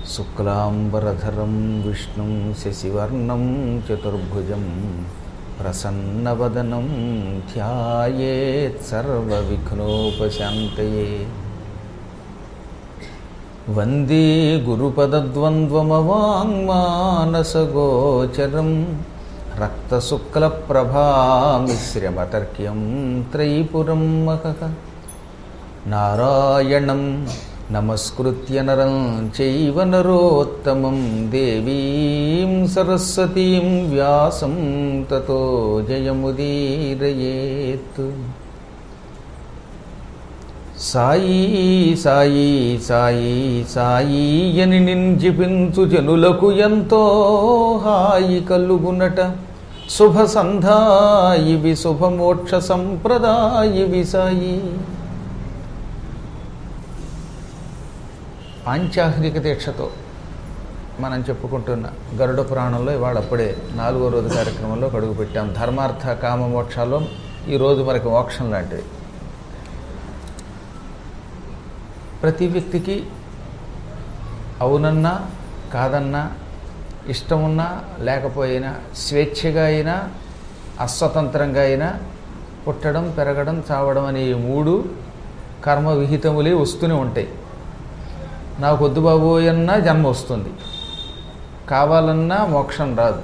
శుక్లాంబరధరం విష్ణుం శశివర్ణం చతుర్భుజం ప్రసన్నవదనం ధ్యాయేత్ సర్వవిఘ్నోపశాంతయే వందే గురుపదద్వంద్వమవాङ्మానసగోచరం రక్తశుక్లప్రభామిశ్రమతర్క్యం త్రైపురం మహః నారాయణం నమస్కృత్య నరం చైవ నరోత్తమం దేవీం సరస్వతీం వ్యాసం తతో జయముదీరయేత్ సాయి సాయి సాయి సాయి అని నింజిపించు జనులకు ఎంతో హాయి కలుగునట శుభ సంధాయివి శుభమోక్ష సంప్రదాయివి సాయి పాంచాహ్నిక దీక్షతో మనం చెప్పుకుంటున్న గరుడ పురాణంలో ఇవాళ అప్పుడే నాలుగో రోజు కార్యక్రమంలో కడుగు పెట్టాం ధర్మార్థ కామ మోక్షాల్లో ఈరోజు మనకి మోక్షం లాంటివి ప్రతి వ్యక్తికి అవునన్నా కాదన్నా ఇష్టమున్నా లేకపోయినా స్వేచ్ఛగా అయినా అస్వతంత్రంగా అయినా పుట్టడం పెరగడం చావడం అనే ఈ మూడు కర్మ విహితములే వస్తూనే ఉంటాయి నాకు వద్దు బాబోయన్నా జన్మ వస్తుంది కావాలన్నా మోక్షం రాదు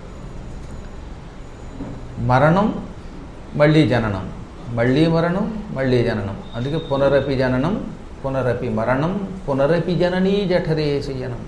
మరణం మళ్ళీ జననం మళ్ళీ మరణం మళ్ళీ జననం అందుకే పునరపి జననం పునరపి మరణం పునరపి జననీ జఠరే శయనం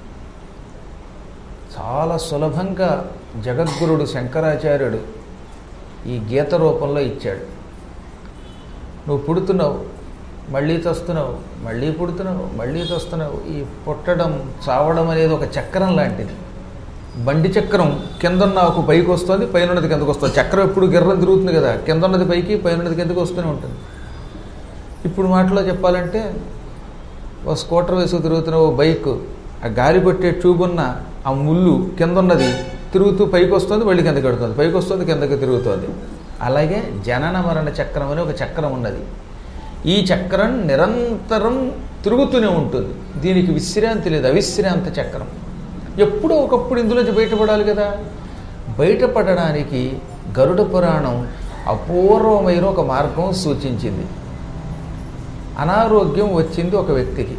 చాలా సులభంగా జగద్గురుడు శంకరాచార్యుడు ఈ గీత రూపంలో ఇచ్చాడు నువ్వు పుడుతున్నావు మళ్ళీ చస్తున్నావు మళ్ళీ పుడుతున్నావు మళ్ళీ చస్తున్నావు ఈ పుట్టడం చావడం అనేది ఒక చక్రం లాంటిది బండి చక్రం కిందన్న ఒక పైకి వస్తుంది పైన ఉన్నది కిందకు వస్తుంది చక్రం ఎప్పుడు గిర్రం తిరుగుతుంది కదా కింద ఉన్నది పైకి పైన ఉన్నది కిందకు వస్తూనే ఉంటుంది ఇప్పుడు మాటలో చెప్పాలంటే ఓ స్కూటర్ వేసుకు తిరుగుతున్న ఓ బైక్ ఆ గాలి కొట్టే ట్యూబ్ ఉన్న ఆ ముళ్ళు కింద ఉన్నది తిరుగుతూ పైకి వస్తుంది మళ్ళీ కిందకి కడుతుంది పైకి వస్తుంది కిందకి తిరుగుతుంది అలాగే జనన మరణ చక్రం అని ఒక చక్రం ఉన్నది ఈ చక్రం నిరంతరం తిరుగుతూనే ఉంటుంది దీనికి విశ్రాంతి లేదు అవిశ్రాంత చక్రం ఎప్పుడో ఒకప్పుడు ఇందులోంచి బయటపడాలి కదా బయటపడడానికి గరుడ పురాణం అపూర్వమైన ఒక మార్గం సూచించింది అనారోగ్యం వచ్చింది ఒక వ్యక్తికి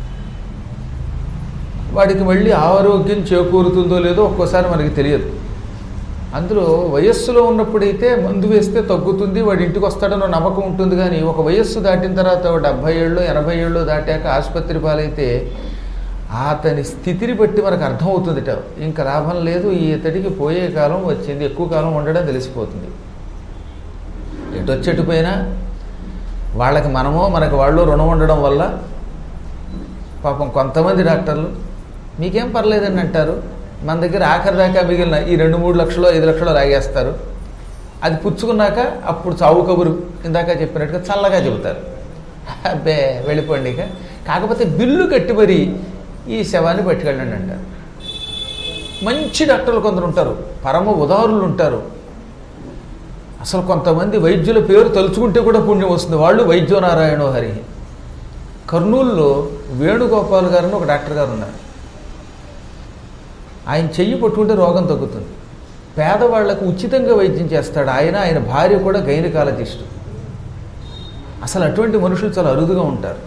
వాడికి మళ్ళీ ఆరోగ్యం చేకూరుతుందో లేదో ఒక్కోసారి మనకి తెలియదు అందులో వయస్సులో ఉన్నప్పుడైతే మందు వేస్తే తగ్గుతుంది వాడి ఇంటికి వస్తాడన్న నమ్మకం ఉంటుంది కానీ ఒక వయస్సు దాటిన తర్వాత డెబ్భై ఏళ్ళు ఎనభై ఏళ్ళు దాటాక ఆసుపత్రి పాలైతే అతని స్థితిని బట్టి మనకు అర్థమవుతుందిట ఇంకా లాభం లేదు ఈ ఇతడికి పోయే కాలం వచ్చింది ఎక్కువ కాలం ఉండడం తెలిసిపోతుంది ఎటు వచ్చేటు పోయినా వాళ్ళకి మనమో మనకు వాళ్ళు రుణం ఉండడం వల్ల పాపం కొంతమంది డాక్టర్లు మీకేం పర్లేదని అంటారు మన దగ్గర ఆఖరి దాకా మిగిలిన ఈ రెండు మూడు లక్షలు ఐదు లక్షలు లాగేస్తారు అది పుచ్చుకున్నాక అప్పుడు చావు కబురు ఇందాక చెప్పినట్టుగా చల్లగా చెబుతారు అబ్బే వెళ్ళిపోండి ఇక కాకపోతే బిల్లు కట్టి మరి ఈ శవాన్ని పట్టుకెళ్ళండి అంటారు మంచి డాక్టర్లు కొందరు ఉంటారు పరమ ఉదారులు ఉంటారు అసలు కొంతమంది వైద్యుల పేరు తలుచుకుంటే కూడా పుణ్యం వస్తుంది వాళ్ళు వైద్యనారాయణ హరి కర్నూలులో వేణుగోపాల్ గారు ఒక డాక్టర్ గారు ఉన్నారు ఆయన చెయ్యి పట్టుకుంటే రోగం తగ్గుతుంది పేదవాళ్లకు ఉచితంగా వైద్యం చేస్తాడు ఆయన ఆయన భార్య కూడా గైనకాలజిస్టు అసలు అటువంటి మనుషులు చాలా అరుదుగా ఉంటారు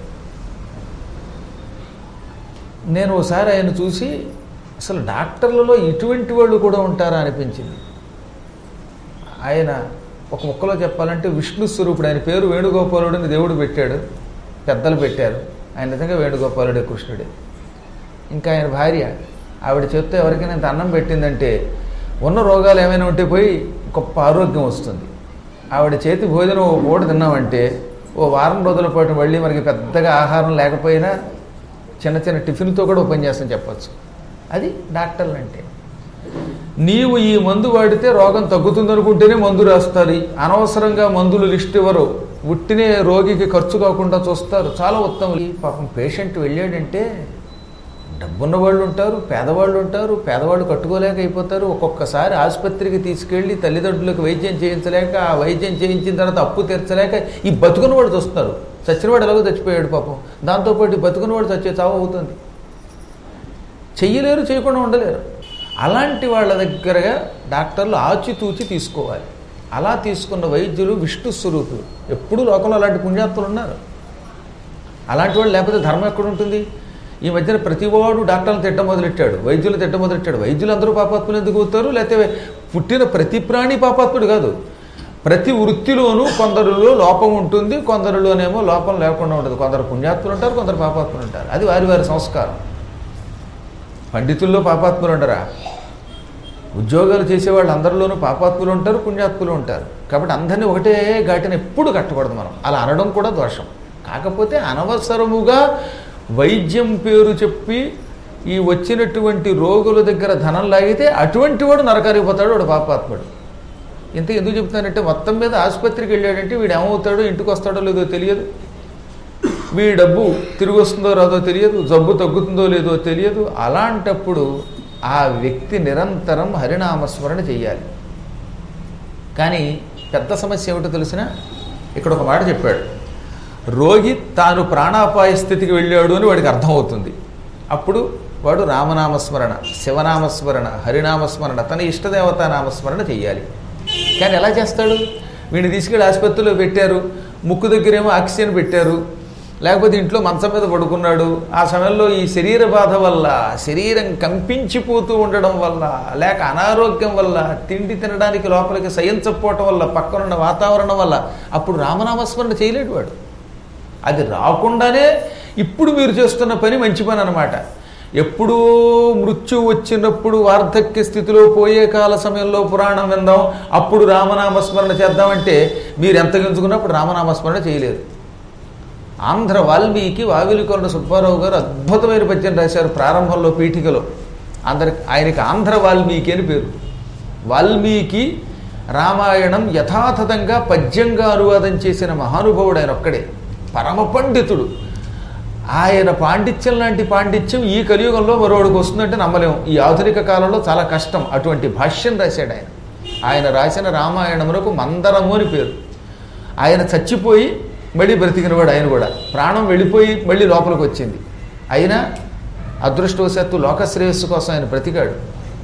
నేను ఒకసారి ఆయన చూసి అసలు డాక్టర్లలో ఇటువంటి వాళ్ళు కూడా ఉంటారా అనిపించింది ఆయన ఒక ముక్కలో చెప్పాలంటే విష్ణు స్వరూపుడు ఆయన పేరు వేణుగోపాలుడు అని దేవుడు పెట్టాడు పెద్దలు పెట్టారు ఆయన నిజంగా వేణుగోపాలుడే కృష్ణుడే ఇంకా ఆయన భార్య ఆవిడ చెప్తే ఎవరికైనా ఇంత అన్నం పెట్టిందంటే ఉన్న రోగాలు ఏమైనా ఉంటే పోయి గొప్ప ఆరోగ్యం వస్తుంది ఆవిడ చేతి భోజనం ఓ పూట తిన్నామంటే ఓ వారం రోజుల పాటు మళ్ళీ మనకి పెద్దగా ఆహారం లేకపోయినా చిన్న చిన్న టిఫిన్తో కూడా ఉపన్యాసం చెప్పచ్చు అది డాక్టర్లు అంటే నీవు ఈ మందు వాడితే రోగం తగ్గుతుంది అనుకుంటేనే మందు రాస్తారు అనవసరంగా మందులు లిస్ట్ ఇవ్వరు ఉట్టినే రోగికి ఖర్చు కాకుండా చూస్తారు చాలా ఉత్తమం ఈ పాపం పేషెంట్ వెళ్ళాడంటే డబ్బున్న వాళ్ళు ఉంటారు పేదవాళ్ళు ఉంటారు పేదవాళ్ళు కట్టుకోలేక అయిపోతారు ఒక్కొక్కసారి ఆసుపత్రికి తీసుకెళ్ళి తల్లిదండ్రులకు వైద్యం చేయించలేక ఆ వైద్యం చేయించిన తర్వాత అప్పు తీర్చలేక ఈ బతుకున్న వాళ్ళు చూస్తారు చచ్చినవాడు ఎలాగో చచ్చిపోయాడు పాపం దాంతోపాటు ఈ బతుకున్న వాడు చచ్చే చావు అవుతుంది చెయ్యలేరు చేయకుండా ఉండలేరు అలాంటి వాళ్ళ దగ్గరగా డాక్టర్లు ఆచితూచి తీసుకోవాలి అలా తీసుకున్న వైద్యులు విష్ణు స్వరూపులు ఎప్పుడూ లోకంలో అలాంటి పుణ్యాత్తులు ఉన్నారు అలాంటి వాళ్ళు లేకపోతే ధర్మం ఎక్కడ ఉంటుంది ఈ మధ్యన ప్రతివాడు డాక్టర్లు తిట్ట మొదలెట్టాడు వైద్యులు తిట్ట మొదలెట్టాడు వైద్యులు అందరూ పాపాత్ములు ఎందుకు అవుతారు లేకపోతే పుట్టిన ప్రతి ప్రాణి పాపాత్ముడు కాదు ప్రతి వృత్తిలోనూ కొందరిలో లోపం ఉంటుంది కొందరిలోనేమో లోపం లేకుండా ఉంటుంది కొందరు పుణ్యాత్ములు ఉంటారు కొందరు పాపాత్ములు ఉంటారు అది వారి వారి సంస్కారం పండితుల్లో పాపాత్ములు ఉండరా ఉద్యోగాలు చేసేవాళ్ళు అందరిలోనూ పాపాత్ములు ఉంటారు పుణ్యాత్ములు ఉంటారు కాబట్టి అందరినీ ఒకటే ఘాటిని ఎప్పుడు కట్టకూడదు మనం అలా అనడం కూడా దోషం కాకపోతే అనవసరముగా వైద్యం పేరు చెప్పి ఈ వచ్చినటువంటి రోగుల దగ్గర ధనం లాగితే అటువంటి వాడు నరకానికి పోతాడు వాడు పాపాత్ముడు ఇంత ఎందుకు చెప్తానంటే మొత్తం మీద ఆసుపత్రికి వెళ్ళాడంటే వీడు ఏమవుతాడో ఇంటికి వస్తాడో లేదో తెలియదు వీడి డబ్బు తిరిగి వస్తుందో రాదో తెలియదు జబ్బు తగ్గుతుందో లేదో తెలియదు అలాంటప్పుడు ఆ వ్యక్తి నిరంతరం హరినామస్మరణ చెయ్యాలి కానీ పెద్ద సమస్య ఏమిటో తెలిసిన ఇక్కడ ఒక మాట చెప్పాడు రోగి తాను ప్రాణాపాయ స్థితికి వెళ్ళాడు అని వాడికి అర్థమవుతుంది అప్పుడు వాడు రామనామస్మరణ శివనామస్మరణ హరినామస్మరణ తన ఇష్టదేవతా నామస్మరణ చెయ్యాలి కానీ ఎలా చేస్తాడు వీడిని తీసుకెళ్ళి ఆసుపత్రిలో పెట్టారు ముక్కు దగ్గరేమో ఆక్సిజన్ పెట్టారు లేకపోతే ఇంట్లో మంచం మీద పడుకున్నాడు ఆ సమయంలో ఈ శరీర బాధ వల్ల శరీరం కంపించిపోతూ ఉండడం వల్ల లేక అనారోగ్యం వల్ల తిండి తినడానికి లోపలికి సహించకపోవటం వల్ల పక్కనున్న వాతావరణం వల్ల అప్పుడు రామనామస్మరణ చేయలేడు వాడు అది రాకుండానే ఇప్పుడు మీరు చేస్తున్న పని మంచి పని అనమాట ఎప్పుడూ మృత్యు వచ్చినప్పుడు వార్ధక్య స్థితిలో పోయే కాల సమయంలో పురాణం విందాం అప్పుడు రామనామస్మరణ చేద్దామంటే మీరు ఎంత గించుకున్నప్పుడు రామనామస్మరణ చేయలేరు ఆంధ్ర వాల్మీకి వావిలికొండ సుబ్బారావు గారు అద్భుతమైన పద్యం రాశారు ప్రారంభంలో పీఠికలో అందరి ఆయనకి ఆంధ్ర వాల్మీకి అని పేరు వాల్మీకి రామాయణం యథాతథంగా పద్యంగా అనువాదం చేసిన మహానుభావుడు ఆయన ఒక్కడే పరమ పండితుడు ఆయన పాండిత్యం లాంటి పాండిత్యం ఈ కలియుగంలో మరొకడికి వస్తుందంటే నమ్మలేం ఈ ఆధునిక కాలంలో చాలా కష్టం అటువంటి భాష్యం రాశాడు ఆయన ఆయన రాసిన రామాయణమునకు మందరము అని పేరు ఆయన చచ్చిపోయి మళ్ళీ బ్రతికినవాడు ఆయన కూడా ప్రాణం వెళ్ళిపోయి మళ్ళీ లోపలికి వచ్చింది అయినా అదృష్టవశాత్తు లోకశ్రేయస్సు కోసం ఆయన బ్రతికాడు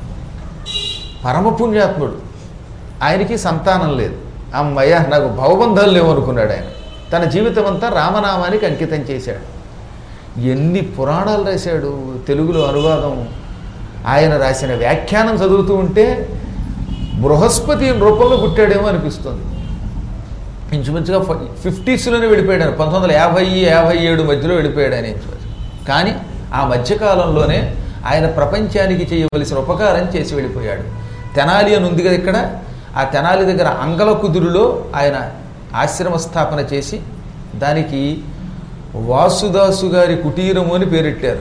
పరమపుణ్యాత్ముడు ఆయనకి సంతానం లేదు అమ్మయ్య నాకు భవబంధాలు లేవు అనుకున్నాడు ఆయన తన జీవితం అంతా రామనామానికి అంకితం చేశాడు ఎన్ని పురాణాలు రాశాడు తెలుగులో అనువాదం ఆయన రాసిన వ్యాఖ్యానం చదువుతూ ఉంటే బృహస్పతి రూపంలో పుట్టాడేమో అనిపిస్తుంది ఇంచుమించుగా ఫిఫ్టీస్లోనే వెళ్ళిపోయాడు ఆయన పంతొమ్మిది వందల యాభై యాభై ఏడు మధ్యలో వెళ్ళిపోయాడు ఆయన ఇంచుమించు కానీ ఆ మధ్యకాలంలోనే ఆయన ప్రపంచానికి చేయవలసిన ఉపకారం చేసి వెళ్ళిపోయాడు తెనాలి అని ఉంది కదా ఇక్కడ ఆ తెనాలి దగ్గర అంగల కుదురులో ఆయన ఆశ్రమ స్థాపన చేసి దానికి వాసుదాసు గారి కుటీరము అని పేరెట్టారు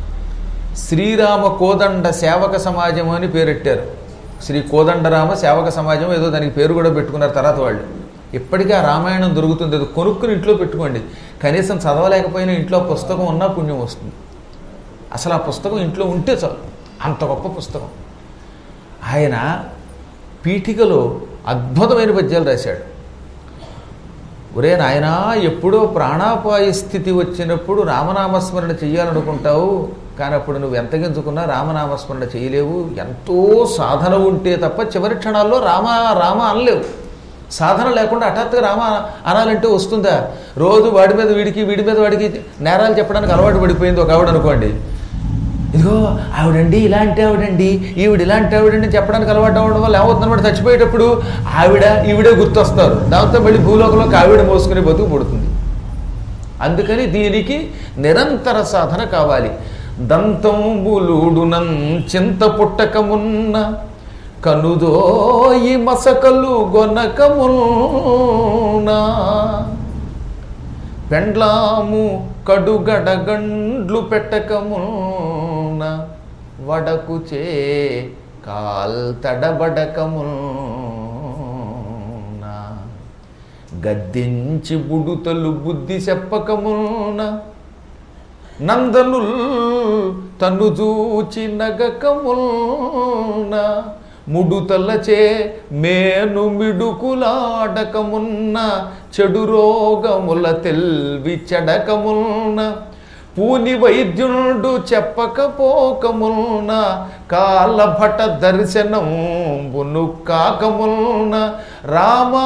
శ్రీరామ కోదండ సేవక సమాజం అని పేరెట్టారు శ్రీ కోదండరామ సేవక సమాజం ఏదో దానికి పేరు కూడా పెట్టుకున్నారు తర్వాత వాళ్ళు ఇప్పటికీ ఆ రామాయణం దొరుకుతుంది అది కొనుక్కుని ఇంట్లో పెట్టుకోండి కనీసం చదవలేకపోయినా ఇంట్లో పుస్తకం ఉన్నా పుణ్యం వస్తుంది అసలు ఆ పుస్తకం ఇంట్లో ఉంటే చాలు అంత గొప్ప పుస్తకం ఆయన పీఠికలో అద్భుతమైన పద్యాలు రాశాడు ఒరే నాయనా ఎప్పుడో ప్రాణాపాయ స్థితి వచ్చినప్పుడు రామనామస్మరణ చెయ్యాలనుకుంటావు కానీ అప్పుడు నువ్వు ఎంత గింజుకున్నా రామనామస్మరణ చేయలేవు ఎంతో సాధన ఉంటే తప్ప చివరి క్షణాల్లో రామ రామ అనలేవు సాధన లేకుండా హఠాత్తుగా రామ అనాలంటే వస్తుందా రోజు వాడి మీద వీడికి వీడి మీద వాడికి నేరాలు చెప్పడానికి అలవాటు పడిపోయింది ఒక ఆవిడ అనుకోండి ఇదిగో ఆవిడండి ఇలాంటి ఆవిడండి ఈవిడ ఇలాంటి ఆవిడండి చెప్పడానికి అలవాటు అవ్వడం వల్ల ఏమవుతుందన్నమాట చచ్చిపోయేటప్పుడు ఆవిడ ఈవిడే గుర్తొస్తారు దాంతో మళ్ళీ భూలోకంలోకి ఆవిడ మోసుకుని బతుకు పుడుతుంది అందుకని దీనికి నిరంతర సాధన కావాలి దంతంబులుడునం చింత పుట్టకమున్న కనుదోయి మసకలు గొనకమున్నా పెండ్లాము కడుగడగండ్లు పెట్టకమున్న వడకుచే కాల్ తడబడకమున్న గద్దించి బుడుతలు బుద్ధి చెప్పకమున్న నందనుల్ తను చూచి నగకమున్న ముడుతలచే మేను మిడుకులాడకమున్న చెడు రోగముల తెల్వి చెడకమున్న పూని వైద్యుడు చెప్పకపోకమున్న కాలభట దర్శనం బును కాకమున్న రామా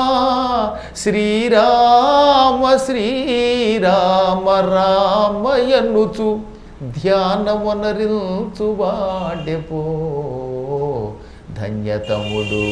శ్రీరామ శ్రీరామ రామయనుచు ధ్యానమనరించు వాడెపో ధన్యతముడు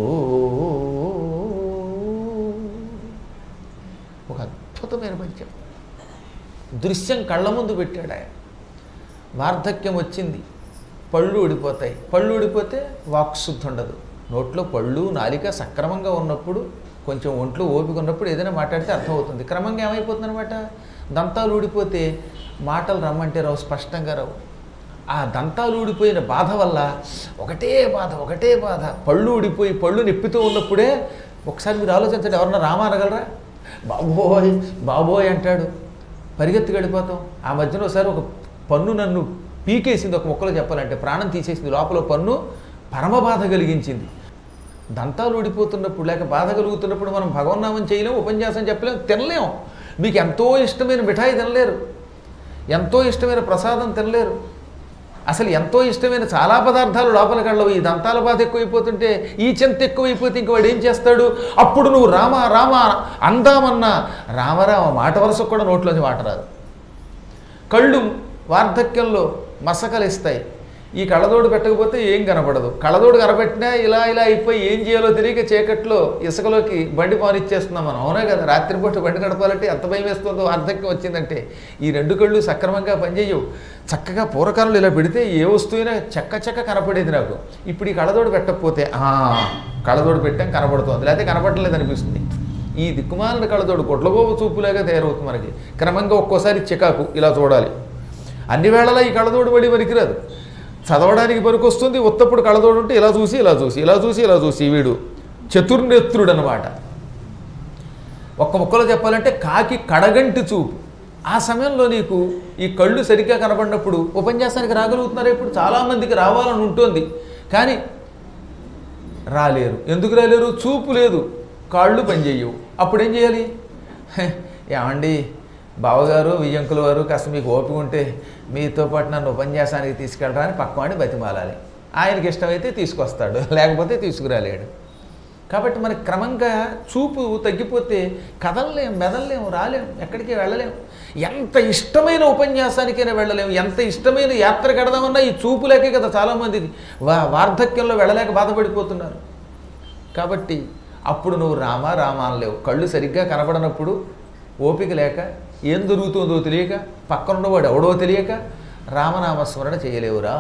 ఒక అద్భుతమైన పద్యం దృశ్యం కళ్ళ ముందు పెట్టాడు ఆయన వార్ధక్యం వచ్చింది పళ్ళు ఊడిపోతాయి పళ్ళు ఊడిపోతే వాక్శుద్ధి ఉండదు నోట్లో పళ్ళు నాలిక సక్రమంగా ఉన్నప్పుడు కొంచెం ఒంట్లో ఓపిక ఉన్నప్పుడు ఏదైనా మాట్లాడితే అర్థమవుతుంది క్రమంగా ఏమైపోతుంది అనమాట దంతాలు ఊడిపోతే మాటలు రమ్మంటే రావు స్పష్టంగా రావు ఆ దంతాలు ఊడిపోయిన బాధ వల్ల ఒకటే బాధ ఒకటే బాధ పళ్ళు ఊడిపోయి పళ్ళు నొప్పితో ఉన్నప్పుడే ఒకసారి మీరు ఆలోచించండి ఎవరన్నా రామా అనగలరా బాబోయ్ బాబోయ్ అంటాడు పరిగెత్తి గడిపోతాం ఆ మధ్యన ఒకసారి ఒక పన్ను నన్ను పీకేసింది ఒక మొక్కలో చెప్పాలంటే ప్రాణం తీసేసింది లోపల పన్ను పరమ బాధ కలిగించింది దంతాలు ఊడిపోతున్నప్పుడు లేక బాధ కలుగుతున్నప్పుడు మనం భగవన్నామం చేయలేం ఉపన్యాసం చెప్పలేం తినలేం మీకు ఎంతో ఇష్టమైన మిఠాయి తినలేరు ఎంతో ఇష్టమైన ప్రసాదం తినలేరు అసలు ఎంతో ఇష్టమైన చాలా పదార్థాలు లోపలికి వెళ్ళవు ఈ దంతాల బాధ ఎక్కువైపోతుంటే ఈ చింత ఎక్కువైపోతే ఇంక వాడు ఏం చేస్తాడు అప్పుడు నువ్వు రామ రామ అందామన్నా రామరామ మాట వరుసకు కూడా నోట్లోంచి మాట రాదు కళ్ళు వార్ధక్యంలో మసకలిస్తాయి ఈ కళ్ళదోడు పెట్టకపోతే ఏం కనపడదు కళ్ళదోడు కనబెట్టినా ఇలా ఇలా అయిపోయి ఏం చేయాలో తెలియక చీకట్లో ఇసుకలోకి బండి పానిచ్చేస్తున్నాం మనం అవునా కదా రాత్రిపూట బండి నడపాలంటే ఎంత భయం వేస్తుందో వార్ధక్యం వచ్చిందంటే ఈ రెండు కళ్ళు సక్రమంగా పనిచేయవు చక్కగా పూర్వకాలంలో ఇలా పెడితే ఏ వస్తువైనా చెక్క చెక్క కనపడేది నాకు ఇప్పుడు ఈ కళ్ళదోడు పెట్టకపోతే ఆ, కళ్ళదోడు పెట్టాం కనపడుతోంది లేకపోతే కనపడలేదు అనిపిస్తుంది ఈ దిక్కుమాలిన కళ్ళతోడు గొడ్లగోపు చూపులాగా తయారవుతుంది మనకి క్రమంగా ఒక్కోసారి చికాకు ఇలా చూడాలి అన్ని వేళలా ఈ కళ్ళతోడు పడి పనికిరాదు చదవడానికి పనికొస్తుంది ఉత్తప్పుడు కళ్ళతోడు ఉంటే ఇలా చూసి ఇలా చూసి ఇలా చూసి ఇలా చూసి వీడు చతుర్నేత్రుడు అనమాట ఒక్క ముక్కలో చెప్పాలంటే కాకి కడగంటి చూపు ఆ సమయంలో నీకు ఈ కళ్ళు సరిగ్గా కనబడినప్పుడు ఉపన్యాసానికి రాగలుగుతున్నారు ఇప్పుడు చాలామందికి రావాలని ఉంటుంది కానీ రాలేరు ఎందుకు రాలేరు చూపు లేదు కాళ్ళు పనిచేయవు అప్పుడు ఏం చేయాలి హె, ఏమండి బావగారు వియ్యంకుల వారు కాస్త మీకు ఓపిక ఉంటే మీతో పాటు నన్ను ఉపన్యాసానికి తీసుకెళ్ళరా అని పక్కవాడిని బతిమాలాలి ఆయనకి ఇష్టమైతే తీసుకొస్తాడు లేకపోతే తీసుకురాలేడు కాబట్టి మనకి క్రమంగా చూపు తగ్గిపోతే కదలలేం మెదలలేం రాలేం ఎక్కడికి వెళ్ళలేం ఎంత ఇష్టమైన ఉపన్యాసానికైనా వెళ్ళలేం ఎంత ఇష్టమైన యాత్ర కడదామన్నా ఈ చూపు లేకే కదా చాలామందికి వా వార్ధక్యంలో వెళ్ళలేక బాధపడిపోతున్నారు కాబట్టి అప్పుడు నువ్వు రామ రామ అనలేవు కళ్ళు సరిగ్గా కనబడనప్పుడు ఓపిక లేక ఏం దొరుకుతుందో తెలియక పక్కనున్నవాడు ఎవడో తెలియక రామనామస్మరణ చేయలేవురా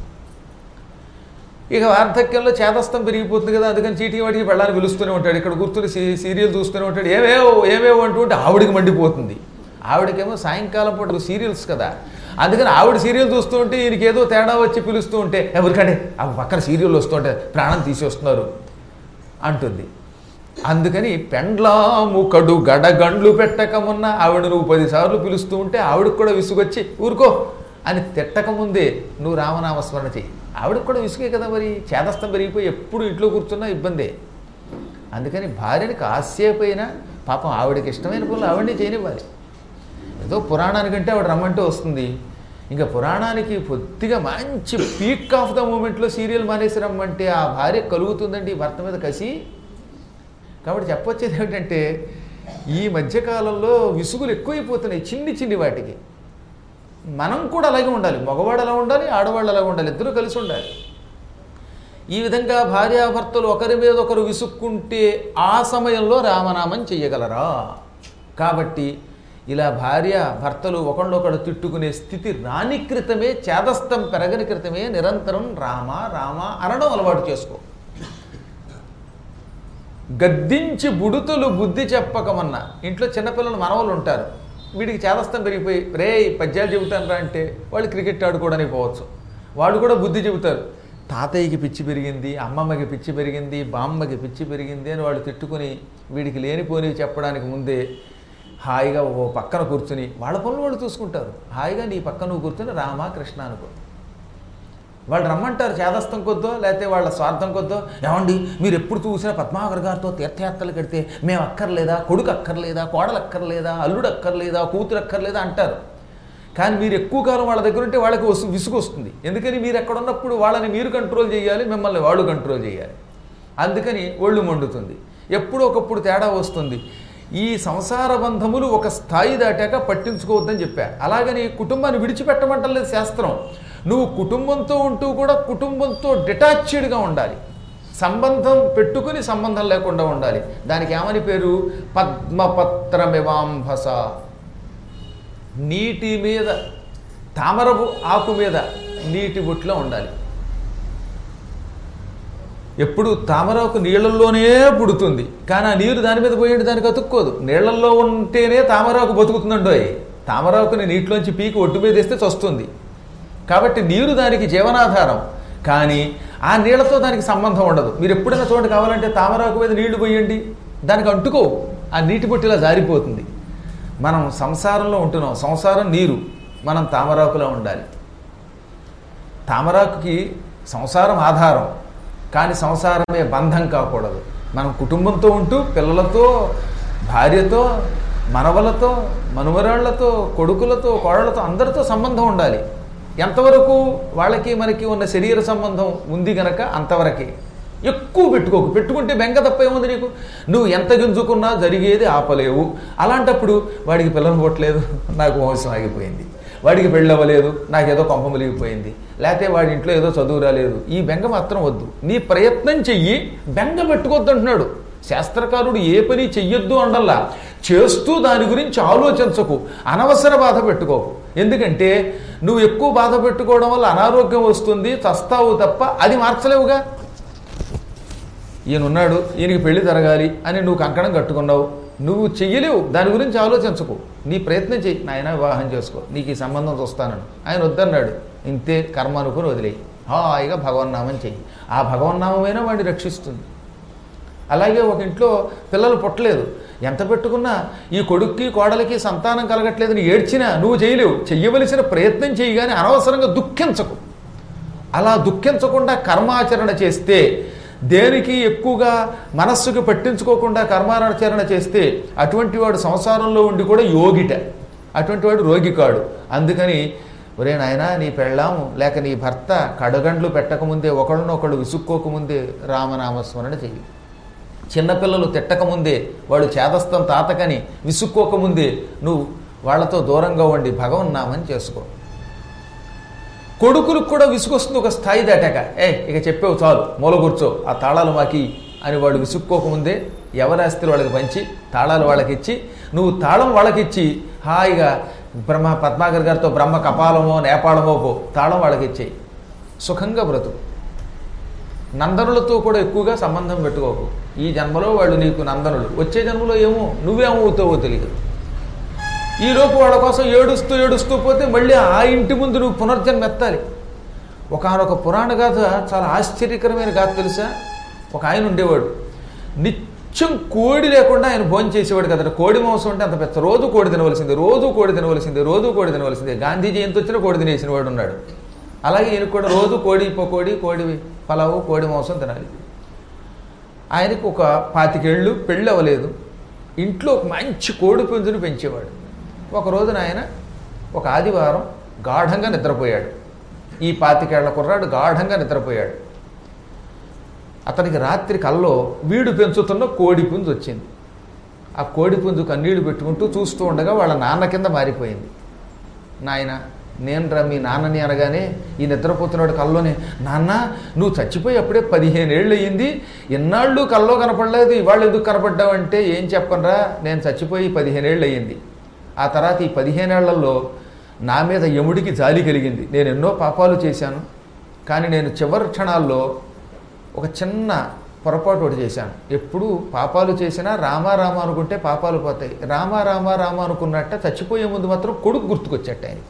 ఇక వార్ధక్యంలో చేదస్తం పెరిగిపోతుంది కదా అందుకని చీటీ వాటికి వెళ్ళాలని పిలుస్తూనే ఉంటాడు ఇక్కడ కూర్చుని సీ సీరియల్ చూస్తూనే ఉంటాడు ఏమేవో ఏమేవో అంటూ ఉంటే ఆవిడికి మండిపోతుంది ఆవిడకేమో సాయంకాలం పూట సీరియల్స్ కదా అందుకని ఆవిడ సీరియల్ చూస్తూ ఉంటే ఈయనకి ఏదో తేడా వచ్చి పిలుస్తూ ఉంటే ఎవరికంటే ఆ పక్కన సీరియల్ వస్తుంటే ప్రాణం తీసేస్తున్నారు అంటుంది అందుకని పెండ్లాము కడు గడగండ్లు పెట్టకమున్న ఆవిడ నువ్వు పదిసార్లు పిలుస్తూ ఉంటే ఆవిడకు కూడా విసుగొచ్చి ఊరుకో అని తిట్టకముందే నువ్వు రామనామస్మరణ చెయ్యి ఆవిడకు కూడా విసుగే కదా మరి చేదస్తం పెరిగిపోయి ఎప్పుడు ఇంట్లో కూర్చున్నా ఇబ్బందే అందుకని భార్యని కాసేపు అయినా పాపం ఆవిడకి ఇష్టమైన పనులు ఆవిడని చేయనివ్వాలి ఏదో పురాణానికంటే ఆవిడ రమ్మంటే వస్తుంది ఇంకా పురాణానికి పొద్దుగా మంచి పీక్ ఆఫ్ ద మూమెంట్లో సీరియల్ మానేసి రమ్మంటే ఆ భార్య కలుగుతుందండి ఈ భర్త మీద కసి కాబట్టి చెప్పొచ్చేది ఏమిటంటే ఈ మధ్యకాలంలో విసుగులు ఎక్కువైపోతున్నాయి చిన్ని చిన్ని వాటికి మనం కూడా అలాగే ఉండాలి మగవాడు అలా ఉండాలి ఆడవాళ్ళు అలా ఉండాలి ఇద్దరూ కలిసి ఉండాలి ఈ విధంగా భార్యాభర్తలు ఒకరి మీద ఒకరు విసుక్కుంటే ఆ సమయంలో రామనామం చెయ్యగలరా కాబట్టి ఇలా భార్య భర్తలు ఒకళ్ళొకడు తిట్టుకునే స్థితి రాని క్రితమే చేదస్తం పెరగని క్రితమే నిరంతరం రామ రామ అనడం అలవాటు చేసుకో గద్దించి బుడుతులు బుద్ధి చెప్పకమన్నా ఇంట్లో చిన్నపిల్లలు మనవలు ఉంటారు వీడికి చేదస్తం పెరిగిపోయి రే పద్యాలు చెబుతాను రా అంటే వాళ్ళు క్రికెట్ ఆడుకోవడానికి పోవచ్చు వాళ్ళు కూడా బుద్ధి చెబుతారు తాతయ్యకి పిచ్చి పెరిగింది అమ్మమ్మకి పిచ్చి పెరిగింది బామ్మకి పిచ్చి పెరిగింది అని వాళ్ళు తిట్టుకుని వీడికి లేనిపోని చెప్పడానికి ముందే హాయిగా ఓ పక్కన కూర్చుని వాళ్ళ పనులు వాళ్ళు చూసుకుంటారు హాయిగా నీ పక్కన నువ్వు కూర్చుని రామా కృష్ణ అనుకో వాళ్ళు రమ్మంటారు చేదస్తం కొద్దో లేకపోతే వాళ్ళ స్వార్థం కొద్దో ఏమండి మీరు ఎప్పుడు చూసినా పద్మాకర్ గారితో తీర్థయాత్రలు కడితే మేము అక్కర్లేదా కొడుకు అక్కర్లేదా కోడలు అక్కర్లేదా అల్లుడు అక్కర్లేదా కూతురు అక్కర్లేదా అంటారు కానీ మీరు ఎక్కువ కాలం వాళ్ళ దగ్గర ఉంటే వాళ్ళకి వస్తు విసుగు వస్తుంది ఎందుకని మీరు ఎక్కడ ఉన్నప్పుడు వాళ్ళని మీరు కంట్రోల్ చేయాలి మిమ్మల్ని వాళ్ళు కంట్రోల్ చేయాలి అందుకని ఒళ్ళు మండుతుంది ఎప్పుడో ఒకప్పుడు తేడా వస్తుంది ఈ సంసార బంధములు ఒక స్థాయి దాటాక పట్టించుకోవద్దని చెప్పా అలాగని కుటుంబాన్ని విడిచిపెట్టమంటలేదు శాస్త్రం నువ్వు కుటుంబంతో ఉంటూ కూడా కుటుంబంతో డిటాచ్డ్గా ఉండాలి సంబంధం పెట్టుకుని సంబంధం లేకుండా ఉండాలి దానికి ఏమని పేరు పద్మపత్రమివాంభస నీటి మీద తామరపు ఆకు మీద నీటి బుట్లో ఉండాలి ఎప్పుడు తామరాకు నీళ్ళల్లోనే పుడుతుంది కానీ ఆ నీరు దాని మీద పోయేది దానికి అతుక్కోదు నీళ్ళల్లో ఉంటేనే తామరాకు బతుకుతుందండోయ్ తామరాకుని నీటిలోంచి పీకి ఒట్టు మీద వేస్తే చస్తుంది కాబట్టి నీరు దానికి జీవనాధారం కానీ ఆ నీళ్లతో దానికి సంబంధం ఉండదు మీరు ఎప్పుడైనా చూడండి కావాలంటే తామరాకు మీద నీళ్లు పోయండి దానికి అంటుకో ఆ నీటి పొట్టిలా జారిపోతుంది మనం సంసారంలో ఉంటున్నాం సంసారం నీరు మనం తామరాకులా ఉండాలి తామరాకుకి సంసారం ఆధారం కానీ సంసారమే బంధం కాకూడదు మనం కుటుంబంతో ఉంటూ పిల్లలతో భార్యతో మనవలతో మనుమరాళ్లతో కొడుకులతో కోడలతో అందరితో సంబంధం ఉండాలి ఎంతవరకు వాళ్ళకి మనకి ఉన్న శరీర సంబంధం ఉంది గనక అంతవరకే ఎక్కువ పెట్టుకోకు పెట్టుకుంటే బెంగ తప్ప ఏముంది నీకు నువ్వు ఎంత గింజుకున్నా జరిగేది ఆపలేవు అలాంటప్పుడు వాడికి పిల్లలు పుట్టలేదు నాకు వంశం ఆగిపోయింది వాడికి పెళ్ళవ్వలేదు నాకేదో కొంప ములిగిపోయింది లేకపోతే వాడి ఇంట్లో ఏదో చదువు రాలేదు ఈ బెంగ మాత్రం వద్దు నీ ప్రయత్నం చెయ్యి బెంగ పెట్టుకోవద్దు అంటున్నాడు శాస్త్రకారుడు ఏ పని చెయ్యొద్దు అండల్లా చేస్తూ దాని గురించి ఆలోచించకు అనవసర బాధ పెట్టుకోకు ఎందుకంటే నువ్వు ఎక్కువ బాధ పెట్టుకోవడం వల్ల అనారోగ్యం వస్తుంది చస్తావు తప్ప అది మార్చలేవుగా ఈయన ఉన్నాడు ఈయనకి పెళ్లి జరగాలి అని నువ్వు కంకణం కట్టుకున్నావు నువ్వు చెయ్యలేవు దాని గురించి ఆలోచించకు నీ ప్రయత్నం చెయ్యి నాయన వివాహం చేసుకో నీకు ఈ సంబంధం చూస్తానని ఆయన వద్దన్నాడు ఇంతే కర్మ అనుకుని వదిలేయి హాయిగా భగవన్నామం చెయ్యి ఆ భగవన్నామమైనా వాడిని రక్షిస్తుంది అలాగే ఒక ఇంట్లో పిల్లలు పుట్టలేదు ఎంత పెట్టుకున్నా ఈ కొడుక్కి కోడలికి సంతానం కలగట్లేదని ఏడ్చినా నువ్వు చేయలేవు చెయ్యవలసిన ప్రయత్నం చేయి కానీ అనవసరంగా దుఃఖించకు అలా దుఃఖించకుండా కర్మాచరణ చేస్తే దేనికి ఎక్కువగా మనస్సుకు పట్టించుకోకుండా కర్మాచరణ చేస్తే అటువంటి వాడు సంసారంలో ఉండి కూడా యోగిట అటువంటి వాడు రోగి కాడు అందుకని ఒరే నాయనా నీ పెళ్ళాము లేక నీ భర్త కడగండ్లు పెట్టకముందే ఒకళ్ళనొకళ్ళు విసుక్కోకముందే రామనామస్మరణ చెయ్యి చిన్నపిల్లలు తిట్టకముందే వాడు చేదస్తం తాతకని విసుక్కోకముందే నువ్వు వాళ్ళతో దూరంగా ఉండి భగవన్నామని చేసుకో కొడుకులకు కూడా విసుగొస్తుంది ఒక స్థాయి దాటాక ఏ ఇక చెప్పేవు చాలు మూల కూర్చో ఆ తాళాలు మాకి అని వాడు విసుక్కోకముందే ఎవరి ఆస్తులు వాళ్ళకి పంచి తాళాలు వాళ్ళకి ఇచ్చి నువ్వు తాళం వాళ్ళకి ఇచ్చి హాయిగా బ్రహ్మ పద్మాకర్ గారితో బ్రహ్మ కపాలమో నేపాళమో పో తాళం వాళ్ళకి ఇచ్చేయి సుఖంగా బ్రతుకు నందనులతో కూడా ఎక్కువగా సంబంధం పెట్టుకోకు ఈ జన్మలో వాళ్ళు నీకు నందనులు వచ్చే జన్మలో ఏమో నువ్వేమవుతావో తెలియదు ఈలోపు వాళ్ళ కోసం ఏడుస్తూ ఏడుస్తూ పోతే మళ్ళీ ఆ ఇంటి ముందు నువ్వు పునర్జన్మ ఎత్తాలి ఒకనొక పురాణ గాథ చాలా ఆశ్చర్యకరమైన గాథ తెలుసా ఒక ఆయన ఉండేవాడు నిత్యం కోడి లేకుండా ఆయన భోజనం చేసేవాడు కదా కోడి మాంసం అంటే అంత పెద్ద రోజు కోడి తినవలసిందే రోజు కోడి తినవలసిందే రోజు కోడి తినవలసిందే గాంధీ జయంతి వచ్చిన కోడి తినేసిన వాడు ఉన్నాడు అలాగే ఈయన కూడా రోజు కోడి కోడి కోడి పలావు కోడి మాంసం తినాలి ఆయనకు ఒక పాతికేళ్ళు పెళ్ళి అవ్వలేదు ఇంట్లో ఒక మంచి కోడి పుంజుని పెంచేవాడు ఒక రోజున ఆయన ఒక ఆదివారం గాఢంగా నిద్రపోయాడు ఈ పాతికేళ్ల కుర్రాడు గాఢంగా నిద్రపోయాడు అతనికి రాత్రి కల్లో వీడు పెంచుతున్న కోడి పుంజు వచ్చింది ఆ కోడి పుంజు కన్నీళ్లు పెట్టుకుంటూ చూస్తూ ఉండగా వాళ్ళ నాన్న కింద మారిపోయింది నాయన నేను రా మీ నాన్నని అనగానే ఈ నిద్రపోతున్నాడు కల్లోనే నాన్న నువ్వు చచ్చిపోయి అప్పుడే పదిహేను ఏళ్ళు అయ్యింది ఎన్నాళ్ళు కల్లో కనపడలేదు ఇవాళ ఎందుకు కనపడ్డావంటే ఏం చెప్పనరా నేను చచ్చిపోయి పదిహేను ఏళ్ళు అయ్యింది ఆ తర్వాత ఈ పదిహేనేళ్లలో నా మీద యముడికి జాలి కలిగింది నేను ఎన్నో పాపాలు చేశాను కానీ నేను చివరి క్షణాల్లో ఒక చిన్న పొరపాటు ఒకటి చేశాను ఎప్పుడు పాపాలు చేసినా రామా రామ అనుకుంటే పాపాలు పోతాయి రామా రామా రామ అనుకున్నట్ట చచ్చిపోయే ముందు మాత్రం కొడుకు గుర్తుకొచ్చట ఆయన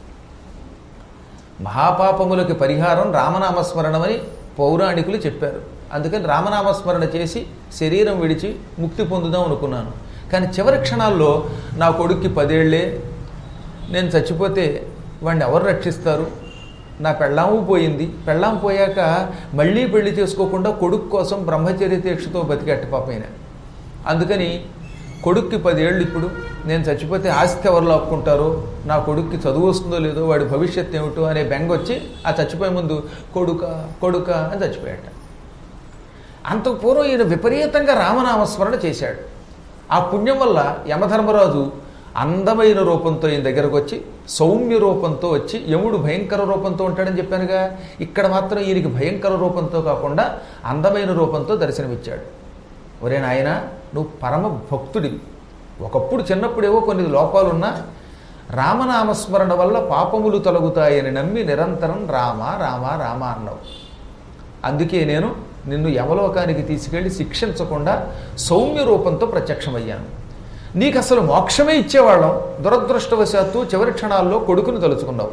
మహాపాపములకి పరిహారం రామనామస్మరణమని పౌరాణికులు చెప్పారు అందుకని రామనామస్మరణ చేసి శరీరం విడిచి ముక్తి పొందుదాం అనుకున్నాను కానీ చివరి క్షణాల్లో నా కొడుక్కి పదేళ్లే నేను చచ్చిపోతే వాడిని ఎవరు రక్షిస్తారు నా పెళ్ళాము పోయింది పెళ్ళాం పోయాక మళ్ళీ పెళ్లి చేసుకోకుండా కొడుకు కోసం బ్రహ్మచర్య దీక్షతో బతికట్టు పాపైన అందుకని కొడుక్కి పదేళ్ళు ఇప్పుడు నేను చచ్చిపోతే ఆస్తి ఎవరు లాక్కుంటారో నా కొడుక్కి చదువు వస్తుందో లేదో వాడి భవిష్యత్తు ఏమిటో అనే బెంగ వచ్చి ఆ చచ్చిపోయే ముందు కొడుక కొడుక అని చచ్చిపోయాట అంతకు పూర్వం ఈయన విపరీతంగా రామనామస్మరణ చేశాడు ఆ పుణ్యం వల్ల యమధర్మరాజు అందమైన రూపంతో ఈయన దగ్గరకు వచ్చి సౌమ్య రూపంతో వచ్చి యముడు భయంకర రూపంతో ఉంటాడని చెప్పానుగా ఇక్కడ మాత్రం ఈయనకి భయంకర రూపంతో కాకుండా అందమైన రూపంతో దర్శనమిచ్చాడు ఒరే నాయన నువ్వు పరమ భక్తుడివి ఒకప్పుడు చిన్నప్పుడేవో కొన్ని లోపాలున్నా రామనామస్మరణ వల్ల పాపములు తొలగుతాయని నమ్మి నిరంతరం రామ రామ రామ అన్నావు అందుకే నేను నిన్ను యమలోకానికి తీసుకెళ్లి శిక్షించకుండా సౌమ్య రూపంతో ప్రత్యక్షమయ్యాను నీకు అసలు మోక్షమే ఇచ్చేవాళ్ళం దురదృష్టవశాత్తు చివరి క్షణాల్లో కొడుకును తలుచుకున్నావు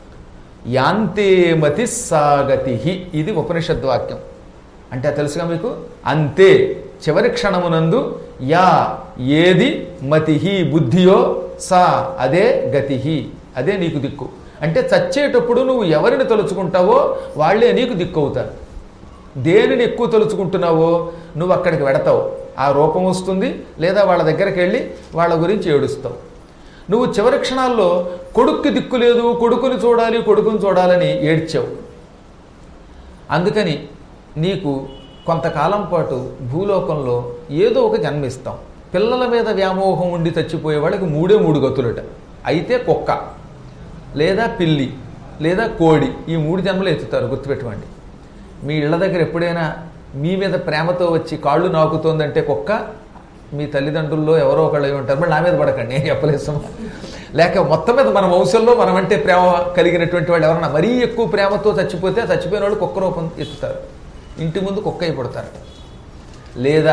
యాంతే మతి సాగతి ఇది ఉపనిషద్ వాక్యం అంటే తెలుసుగా మీకు అంతే చివరి క్షణమునందు యా ఏది మతిహి బుద్ధియో సా అదే గతిహి అదే నీకు దిక్కు అంటే చచ్చేటప్పుడు నువ్వు ఎవరిని తలుచుకుంటావో వాళ్ళే నీకు దిక్కు అవుతారు దేనిని ఎక్కువ తలుచుకుంటున్నావో నువ్వు అక్కడికి వెడతావు ఆ రూపం వస్తుంది లేదా వాళ్ళ దగ్గరికి వెళ్ళి వాళ్ళ గురించి ఏడుస్తావు నువ్వు చివరి క్షణాల్లో కొడుక్కి దిక్కు లేదు కొడుకుని చూడాలి కొడుకుని చూడాలని ఏడ్చావు అందుకని నీకు కొంతకాలం పాటు భూలోకంలో ఏదో ఒక జన్మిస్తాం పిల్లల మీద వ్యామోహం ఉండి చచ్చిపోయే వాళ్ళకి మూడే మూడు గతులట అయితే కుక్క లేదా పిల్లి లేదా కోడి ఈ మూడు జన్మలు ఎత్తుతారు గుర్తుపెట్టుకోండి మీ ఇళ్ళ దగ్గర ఎప్పుడైనా మీ మీద ప్రేమతో వచ్చి కాళ్ళు నాకుతోందంటే కుక్క మీ తల్లిదండ్రుల్లో ఎవరో ఒకళ్ళు అయి ఉంటారు మరి నా మీద పడకండి నేను చెప్పలేదు సుమా. లేక మొత్తం మీద మన వంశంలో మనం అంటే ప్రేమ కలిగినటువంటి వాళ్ళు ఎవరన్నా మరీ ఎక్కువ ప్రేమతో చచ్చిపోతే ఆ చచ్చిపోయిన వాళ్ళు కుక్క రూపం ఎత్తుతారు ఇంటి ముందు కుక్క అయి పుడతారు లేదా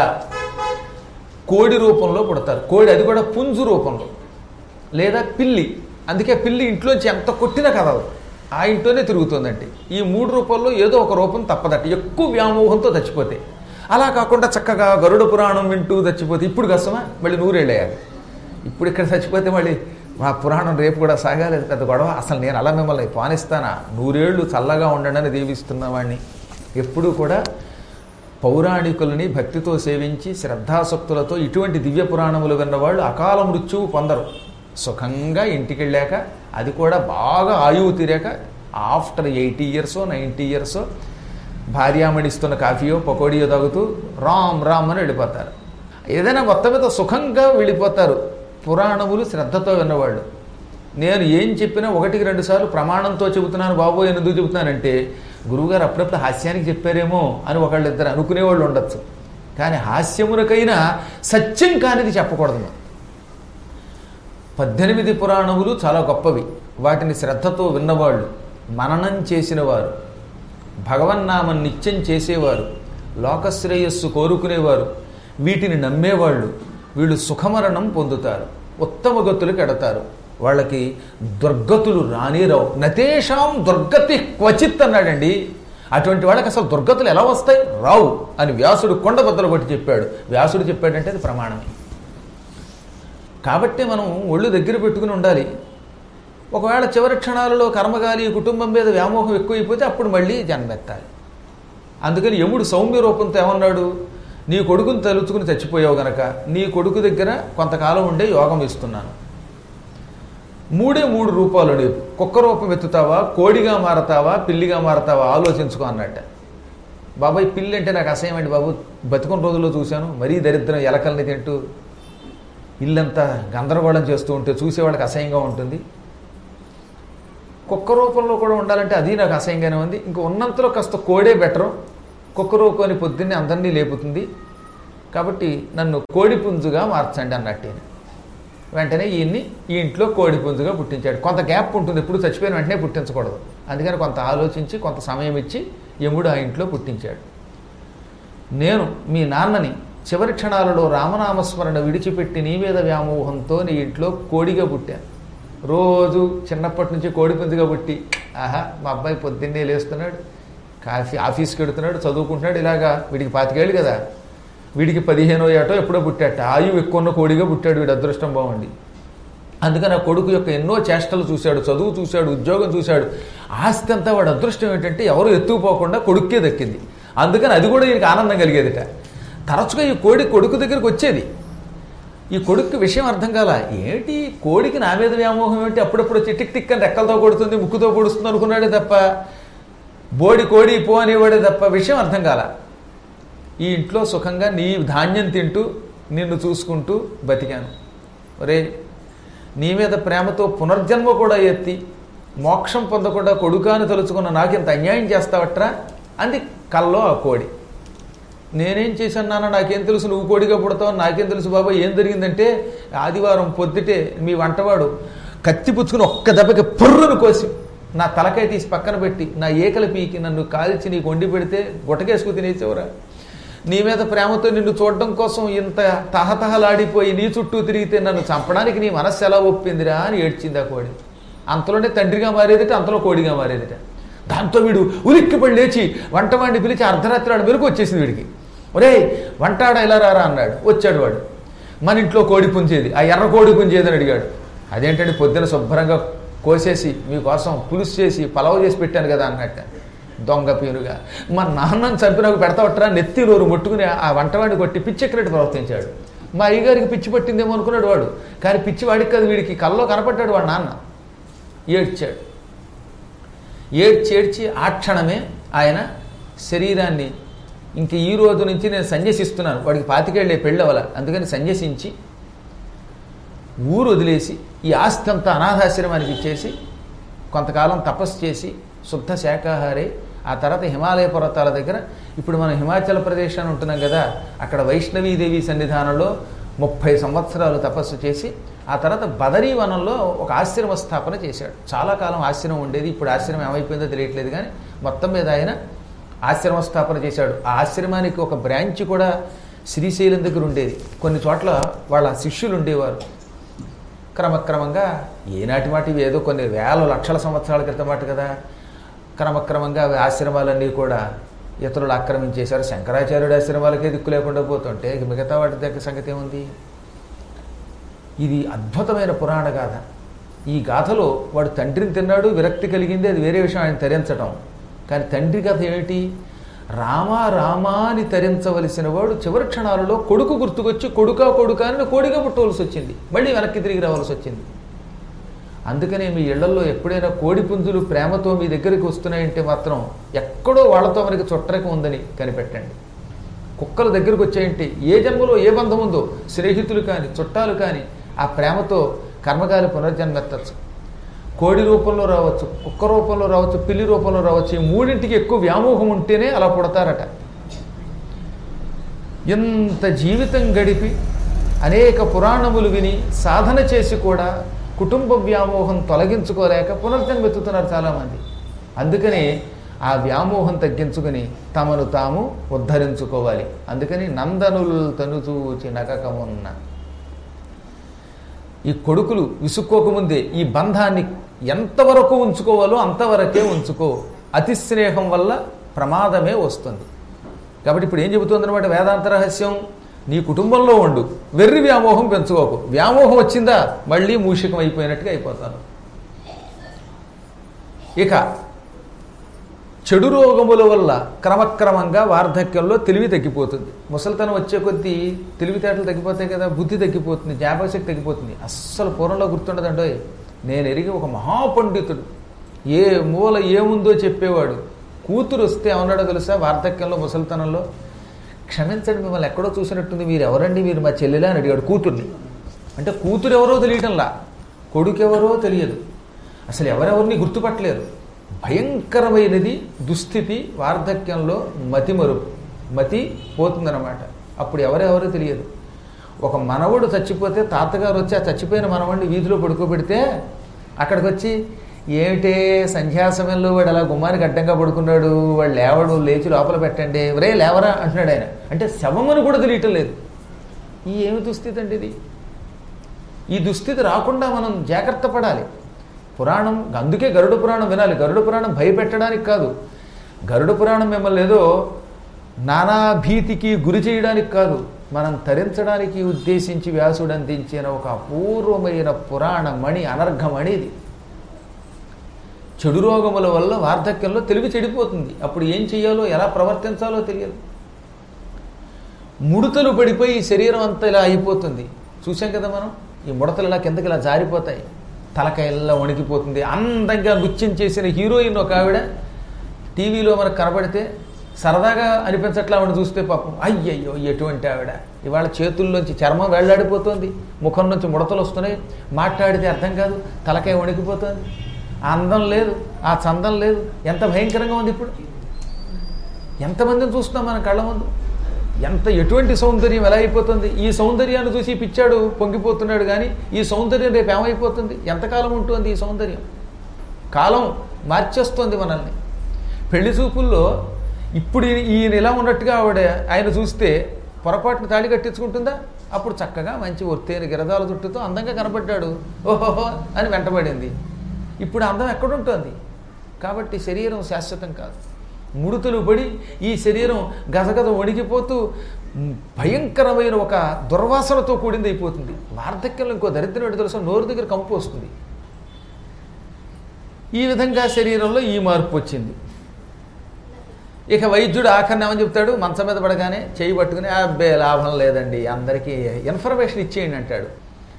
కోడి రూపంలో పుడతారు కోడి అది కూడా పుంజు రూపంలో లేదా పిల్లి అందుకే పిల్లి ఇంట్లోంచి ఎంత కొట్టినా కదలదు ఆ ఇంట్లోనే తిరుగుతుందండి ఈ మూడు రూపాల్లో ఏదో ఒక రూపం తప్పదట ఎక్కువ వ్యామోహంతో చచ్చిపోతే అలా కాకుండా చక్కగా గరుడ పురాణం వింటూ చచ్చిపోతే ఇప్పుడు కష్టమా మళ్ళీ నూరేళ్ళేయాలి ఇప్పుడు ఇక్కడ చచ్చిపోతే మళ్ళీ మా పురాణం రేపు కూడా సాగాలి పెద్ద గొడవ అసలు నేను అలా మిమ్మల్ని పానిస్తానా నూరేళ్ళు చల్లగా ఉండండి అని దీవిస్తున్న వాడిని ఎప్పుడూ కూడా పౌరాణికులని భక్తితో సేవించి శ్రద్ధాసక్తులతో ఇటువంటి దివ్య పురాణములు విన్నవాళ్ళు అకాల మృత్యువు పొందరు సుఖంగా ఇంటికి వెళ్ళాక అది కూడా బాగా ఆయువు తీరాక ఆఫ్టర్ ఎయిటీ ఇయర్సో నైంటీ ఇయర్సో భార్యామణిస్తున్న కాఫీయో పకోడీయో తాగుతూ రామ్ రామ్ అని వెళ్ళిపోతారు ఏదైనా మొత్తం మీద సుఖంగా వెళ్ళిపోతారు పురాణములు శ్రద్ధతో విన్నవాళ్ళు నేను ఏం చెప్పినా ఒకటికి రెండు సార్లు ప్రమాణంతో చెబుతున్నాను బాబు అని ఎందుకు చెబుతున్నానంటే గురువుగారు అప్పుడప్పుడు హాస్యానికి చెప్పారేమో అని ఒకళ్ళు ఇద్దరు అనుకునేవాళ్ళు ఉండొచ్చు కానీ హాస్యమునకైనా సత్యం కానిది చెప్పకూడదు మనం. పద్దెనిమిది పురాణములు చాలా గొప్పవి వాటిని శ్రద్ధతో విన్నవాళ్ళు మననం చేసినవారు భగవన్నామం నిత్యం చేసేవారు లోకశ్రేయస్సు కోరుకునేవారు వీటిని నమ్మేవాళ్ళు వీళ్ళు సుఖమరణం పొందుతారు ఉత్తమ గతులకు ఎడతారు వాళ్ళకి దుర్గతులు రానిరావు నతేషాం దుర్గతి క్వచిత్ అన్నాడండి అటువంటి వాళ్ళకి అసలు దుర్గతులు ఎలా వస్తాయి రావు అని వ్యాసుడు కొండ బద్దలు కొట్టి చెప్పాడు వ్యాసుడు చెప్పాడంటే అది ప్రమాణమే కాబట్టి మనం ఒళ్ళు దగ్గర పెట్టుకుని ఉండాలి ఒకవేళ చివరి క్షణాలలో కర్మగాలి కుటుంబం మీద వ్యామోహం ఎక్కువైపోతే అప్పుడు మళ్ళీ జన్మెత్తాలి అందుకని యముడు సౌమ్య రూపంతో ఏమన్నాడు నీ కొడుకుని తలుచుకుని చచ్చిపోయావు గనక నీ కొడుకు దగ్గర కొంతకాలం ఉండే యోగం ఇస్తున్నాను మూడే మూడు రూపాలు నీవు కుక్క రూపం ఎత్తుతావా కోడిగా మారతావా పిల్లిగా మారతావా ఆలోచించుకో అన్నట్ట బాబాయ్ పిల్లి అంటే నాకు అసహ్యం అండి బాబు బతుకున్న రోజుల్లో చూశాను మరీ దరిద్రం ఎలకల్ని తింటూ ఇల్లంతా గందరగోళం చేస్తూ ఉంటే చూసేవాళ్ళకి అసహ్యంగా ఉంటుంది కుక్క రూపంలో కూడా ఉండాలంటే అది నాకు అసహ్యంగానే ఉంది ఇంక ఉన్నంతలో కాస్త కోడే బెటరు కుక్క రూపాన్ని పొద్దున్నే అందరినీ లేపుతుంది కాబట్టి నన్ను కోడి పుంజుగా మార్చండి అన్నట్టు ఈయన. వెంటనే ఈయన్ని ఈ ఇంట్లో కోడి పుంజుగా పుట్టించాడు కొంత గ్యాప్ ఉంటుంది ఎప్పుడు చచ్చిపోయిన వెంటనే పుట్టించకూడదు అందుకని కొంత ఆలోచించి కొంత సమయం ఇచ్చి యముడు ఆ ఇంట్లో పుట్టించాడు నేను మీ నాన్నని చివరి క్షణాలలో రామనామస్మరణ విడిచిపెట్టి నీ మీద వ్యామోహంతో నీ ఇంట్లో కోడిగా పుట్టాను రోజు చిన్నప్పటి నుంచి కోడి పుంజుగా పుట్టి ఆహా మా అబ్బాయి పొద్దున్నే లేస్తున్నాడు కాఫీ ఆఫీస్కి వెడుతున్నాడు చదువుకుంటున్నాడు ఇలాగా వీడికి పాతికేళ్ళు కదా వీడికి పదిహేనో ఏటో ఎప్పుడో పుట్టాట ఆయువు ఎక్కువ ఉన్న కోడిగా పుట్టాడు వీడి అదృష్టం బాగుండి అందుకని ఆ కొడుకు యొక్క ఎన్నో చేష్టలు చూశాడు చదువు చూశాడు ఉద్యోగం చూశాడు ఆస్తి అంతా వాడు అదృష్టం ఏంటంటే ఎవరు ఎత్తుకుపోకుండా కొడుక్కే దక్కింది అందుకని అది కూడా ఈయనకి ఆనందం కలిగేదిట తరచుగా ఈ కోడి కొడుకు దగ్గరికి వచ్చేది ఈ కొడుక్కి విషయం అర్థం కాల ఏంటి కోడికి నా మీద వ్యామోహం ఏంటి అప్పుడప్పుడు వచ్చి టిక్ టిక్ అని రెక్కలతో కొడుతుంది ముక్కుతో పొడుస్తుంది అనుకున్నాడే తప్ప బోడి కోడి పో అనేవాడే తప్ప విషయం అర్థం కాల ఈ ఇంట్లో సుఖంగా నీ ధాన్యం తింటూ నిన్ను చూసుకుంటూ బతికాను ఒరే నీ మీద ప్రేమతో పునర్జన్మ కూడా ఎత్తి మోక్షం పొందకుండా కొడుకాని తలుచుకున్న నాకు ఇంత అన్యాయం చేస్తావట్రా అంది కల్లో ఆ కోడి నేనేం చేశాను నాన్న నాకేం తెలుసు నువ్వు కోడిగా పుడతావు నాకేం తెలుసు బాబా ఏం జరిగిందంటే ఆదివారం పొద్దుటే మీ వంటవాడు కత్తి పుచ్చుకుని ఒక్క దెబ్బకి పుర్రును కోసి నా తలకాయ తీసి పక్కన పెట్టి నా ఏకల పీకి నన్ను కాల్చి నీకు వండి పెడితే గుట్టకేసుకు తినేసేవరా నీ మీద ప్రేమతో నిన్ను చూడడం కోసం ఇంత తహతహలాడిపోయి నీ చుట్టూ తిరిగితే నన్ను చంపడానికి నీ మనస్సు ఎలా ఒప్పిందిరా అని ఏడ్చింది ఆ కోడి అంతలోనే తండ్రిగా మారేదిట అంతలో కోడిగా మారేదిట దాంతో వీడు ఉలిక్కిపడి లేచి వంటవాడిని పిలిచి అర్ధరాత్రి వాడు వెలుగు వచ్చేసింది వీడికి ఒరేయ్ వంటాడ ఇలా రారా అన్నాడు వచ్చాడు వాడు మన ఇంట్లో కోడి పుంజేది ఆ ఎర్ర కోడి పుంజేది అని అడిగాడు అదేంటంటే పొద్దున శుభ్రంగా కోసేసి మీకోసం పులుసు చేసి పలావ్ చేసి పెట్టాను కదా అన్నట్ట దొంగ పీరుగా మా నాన్నని చంపినకు పెడతావట్రా నెత్తి నోరు ముట్టుకుని ఆ వంటవాడిని కొట్టి పిచ్చెక్కినట్టు ప్రవర్తించాడు మా అయ్యగారికి పిచ్చి పట్టిందేమో అనుకున్నాడు వాడు కానీ పిచ్చి వాడికి కాదు వీడికి కల్లో కనపడ్డాడు వాడు నాన్న ఏడ్చాడు ఏడ్చి ఏడ్చి ఆ క్షణమే ఆయన శరీరాన్ని ఇంక ఈ రోజు నుంచి నేను సన్యసిస్తున్నాను వాడికి పాతికేళ్లే పెళ్ళవల అందుకని సన్యసించి ఊరు వదిలేసి ఈ ఆస్తి అంతా అనాథాశ్రమానికి ఇచ్చేసి కొంతకాలం తపస్సు చేసి శుద్ధ శాకాహారి ఆ తర్వాత హిమాలయ పర్వతాల దగ్గర ఇప్పుడు మనం హిమాచల్ ప్రదేశ్ అని ఉంటున్నాం కదా అక్కడ వైష్ణవీదేవి సన్నిధానంలో ముప్పై సంవత్సరాలు తపస్సు చేసి ఆ తర్వాత బదరీ వనంలో ఒక ఆశ్రమ స్థాపన చేశాడు చాలా కాలం ఆశ్రమం ఉండేది ఇప్పుడు ఆశ్రమం ఏమైపోయిందో తెలియట్లేదు కానీ మొత్తం మీద ఆయన ఆశ్రమ స్థాపన చేశాడు ఆ ఆశ్రమానికి ఒక బ్రాంచ్ కూడా శ్రీశైలం దగ్గర ఉండేది కొన్ని చోట్ల వాళ్ళ శిష్యులు ఉండేవారు క్రమక్రమంగా ఏనాటి మాట ఇవి ఏదో కొన్ని వేల లక్షల సంవత్సరాల క్రితం మాట కదా క్రమక్రమంగా అవి ఆశ్రమాలన్నీ కూడా ఇతరులు ఆక్రమించేశారు శంకరాచార్యుడు ఆశ్రమాలకే దిక్కు లేకుండా పోతుంటే ఇక మిగతా వాటి దగ్గర సంగతి ఏముంది ఇది అద్భుతమైన పురాణ గాథ ఈ గాథలో వాడు తండ్రిని తిన్నాడు విరక్తి కలిగింది అది వేరే విషయం ఆయన తరించటం కానీ తండ్రి కథ ఏమిటి రామా రామా అని తరించవలసిన వాడు చివరి క్షణాలలో కొడుకు గుర్తుకొచ్చి కొడుకా కొడుకా అని కోడిగా పుట్టవలసి వచ్చింది మళ్ళీ వెనక్కి తిరిగి రావాల్సి వచ్చింది అందుకనే మీ ఇళ్లలో ఎప్పుడైనా కోడి పుంజులు ప్రేమతో మీ దగ్గరికి వస్తున్నాయంటే మాత్రం ఎక్కడో వాళ్ళతో మనకి చుట్టరికం ఉందని కనిపెట్టండి కుక్కల దగ్గరకు వచ్చాయంటే ఏ జన్మలో ఏ బంధం ఉందో స్నేహితులు కానీ చుట్టాలు కానీ ఆ ప్రేమతో కర్మకాలి పునర్జన్మెత్తచ్చు కోడి రూపంలో రావచ్చు కుక్క రూపంలో రావచ్చు పిల్లి రూపంలో రావచ్చు ఈ మూడింటికి ఎక్కువ వ్యామోహం ఉంటేనే అలా పుడతారట ఎంత జీవితం గడిపి అనేక పురాణములు విని సాధన చేసి కూడా కుటుంబ వ్యామోహం తొలగించుకోలేక పునర్జన్మెత్తుతున్నారు చాలామంది అందుకని ఆ వ్యామోహం తగ్గించుకుని తమను తాము ఉద్ధరించుకోవాలి అందుకని నందనులు తనుచూచి నగకమున్న ఈ కొడుకులు విసుక్కోకముందే ఈ బంధాన్ని ఎంతవరకు ఉంచుకోవాలో అంతవరకే ఉంచుకో అతి స్నేహం వల్ల ప్రమాదమే వస్తుంది కాబట్టి ఇప్పుడు ఏం చెబుతుందన్నమాట వేదాంత రహస్యం నీ కుటుంబంలో ఉండు వెర్రి వ్యామోహం పెంచుకోకు వ్యామోహం వచ్చిందా మళ్ళీ మూషికం అయిపోయినట్టుగా అయిపోతాను ఇక చెడు రోగముల వల్ల క్రమక్రమంగా వార్ధక్యంలో తెలివి తగ్గిపోతుంది ముసలితనం వచ్చే కొద్దీ తెలివితేటలు తగ్గిపోతాయి కదా బుద్ధి తగ్గిపోతుంది జ్ఞాపకశక్తి తగ్గిపోతుంది అస్సలు పూర్వంలో గుర్తుండదండోయ్ నేను ఎరిగి ఒక మహాపండితుడు ఏ మూల ఏముందో చెప్పేవాడు కూతురు వస్తే ఏమన్నాడో తెలుసా వార్ధక్యంలో ముసలితనంలో క్షమించండి మిమ్మల్ని ఎక్కడో చూసినట్టుంది మీరు ఎవరండి మీరు మా చెల్లెలా అని అడిగాడు కూతుర్ని అంటే కూతురు ఎవరో తెలియటంలా కొడుకు ఎవరో తెలియదు అసలు ఎవరెవరిని గుర్తుపట్టలేరు భయంకరమైనది దుస్థితి వార్ధక్యంలో మతి మరుపు మతి పోతుందన్నమాట అప్పుడు ఎవరెవరో తెలియదు ఒక మనవడు చచ్చిపోతే తాతగారు వచ్చి ఆ చచ్చిపోయిన మనవడిని వీధిలో పడుకోబెడితే అక్కడికి వచ్చి ఏమిటే సంధ్యా సమయంలో వాడు అలా గుమ్మానికి అడ్డంగా పడుకున్నాడు వాడు లేవడు లేచి లోపల పెట్టండి రే లేవరా అంటున్నాడు ఆయన అంటే శవమని కూడా తెలియటం లేదు ఈ ఏమి దుస్థితి అండి ఇది ఈ దుస్థితి రాకుండా మనం జాగ్రత్త పడాలి పురాణం అందుకే గరుడ పురాణం వినాలి గరుడ పురాణం భయపెట్టడానికి కాదు గరుడ పురాణం మిమ్మల్ని ఏదో నానా భీతికి గురి చేయడానికి కాదు మనం తరించడానికి ఉద్దేశించి వ్యాసుడు అందించిన ఒక అపూర్వమైన పురాణ మణి అనర్ఘమణి ఇది చెడు రోగముల వల్ల వార్ధక్యంలో తెలివి చెడిపోతుంది అప్పుడు ఏం చేయాలో ఎలా ప్రవర్తించాలో తెలియదు ముడతలు పడిపోయి శరీరం అంతా ఇలా అయిపోతుంది చూసాం కదా మనం ఈ ముడతలు ఇలా కిందకి ఇలా జారిపోతాయి తలకాయల్లా వణికిపోతుంది అందంగా నృత్యం చేసిన హీరోయిన్ ఒక ఆవిడ టీవీలో మనకు కనబడితే సరదాగా అనిపించట్లా ఆవిడ చూస్తే పాపం అయ్యయ్యో ఎటువంటి ఆవిడ ఇవాళ చేతుల్లోంచి చర్మం వేళ్లాడిపోతుంది ముఖం నుంచి ముడతలు వస్తున్నాయి మాట్లాడితే అర్థం కాదు తలకాయ వణికిపోతుంది ఆ అందం లేదు ఆ చందం లేదు ఎంత భయంకరంగా ఉంది ఇప్పుడు ఎంతమందిని చూస్తున్నాం మన కళ్ళ ముందు ఎంత ఎటువంటి సౌందర్యం ఎలా అయిపోతుంది ఈ సౌందర్యాన్ని చూసి ఈ పిచ్చాడు పొంగిపోతున్నాడు కానీ ఈ సౌందర్యం రేపు ఏమైపోతుంది ఎంతకాలం ఉంటుంది ఈ సౌందర్యం కాలం మార్చేస్తుంది మనల్ని పెళ్లి చూపుల్లో ఇప్పుడు ఈ- ఈయన ఇలా ఉన్నట్టుగా ఆవిడ ఆయన చూస్తే పొరపాటున తాళి కట్టించుకుంటుందా అప్పుడు చక్కగా మంచి ఒత్తైన గిరదాల చుట్టూతో అందంగా కనబడ్డాడు ఓహోహో అని వెంటబడింది ఇప్పుడు అందం ఎక్కడుంటుంది కాబట్టి శరీరం శాశ్వతం కాదు ముడుతులు పడి ఈ శరీరం గజగజ వణికిపోతూ మ్, భయంకరమైన ఒక దుర్వాసనతో కూడింది అయిపోతుంది వార్ధక్యంలో ఇంకో దరిద్రం ఏంటో తెలుసా నోరు దగ్గర కంపు వస్తుంది ఈ విధంగా శరీరంలో ఈ మార్పు వచ్చింది ఇక వైద్యుడు ఆఖరిని ఏమని చెప్తాడు మంచం మీద పడగానే చేయి పట్టుకుని అబ్బే లాభం లేదండి అందరికీ ఇన్ఫర్మేషన్ ఇచ్చేయండి అంటాడు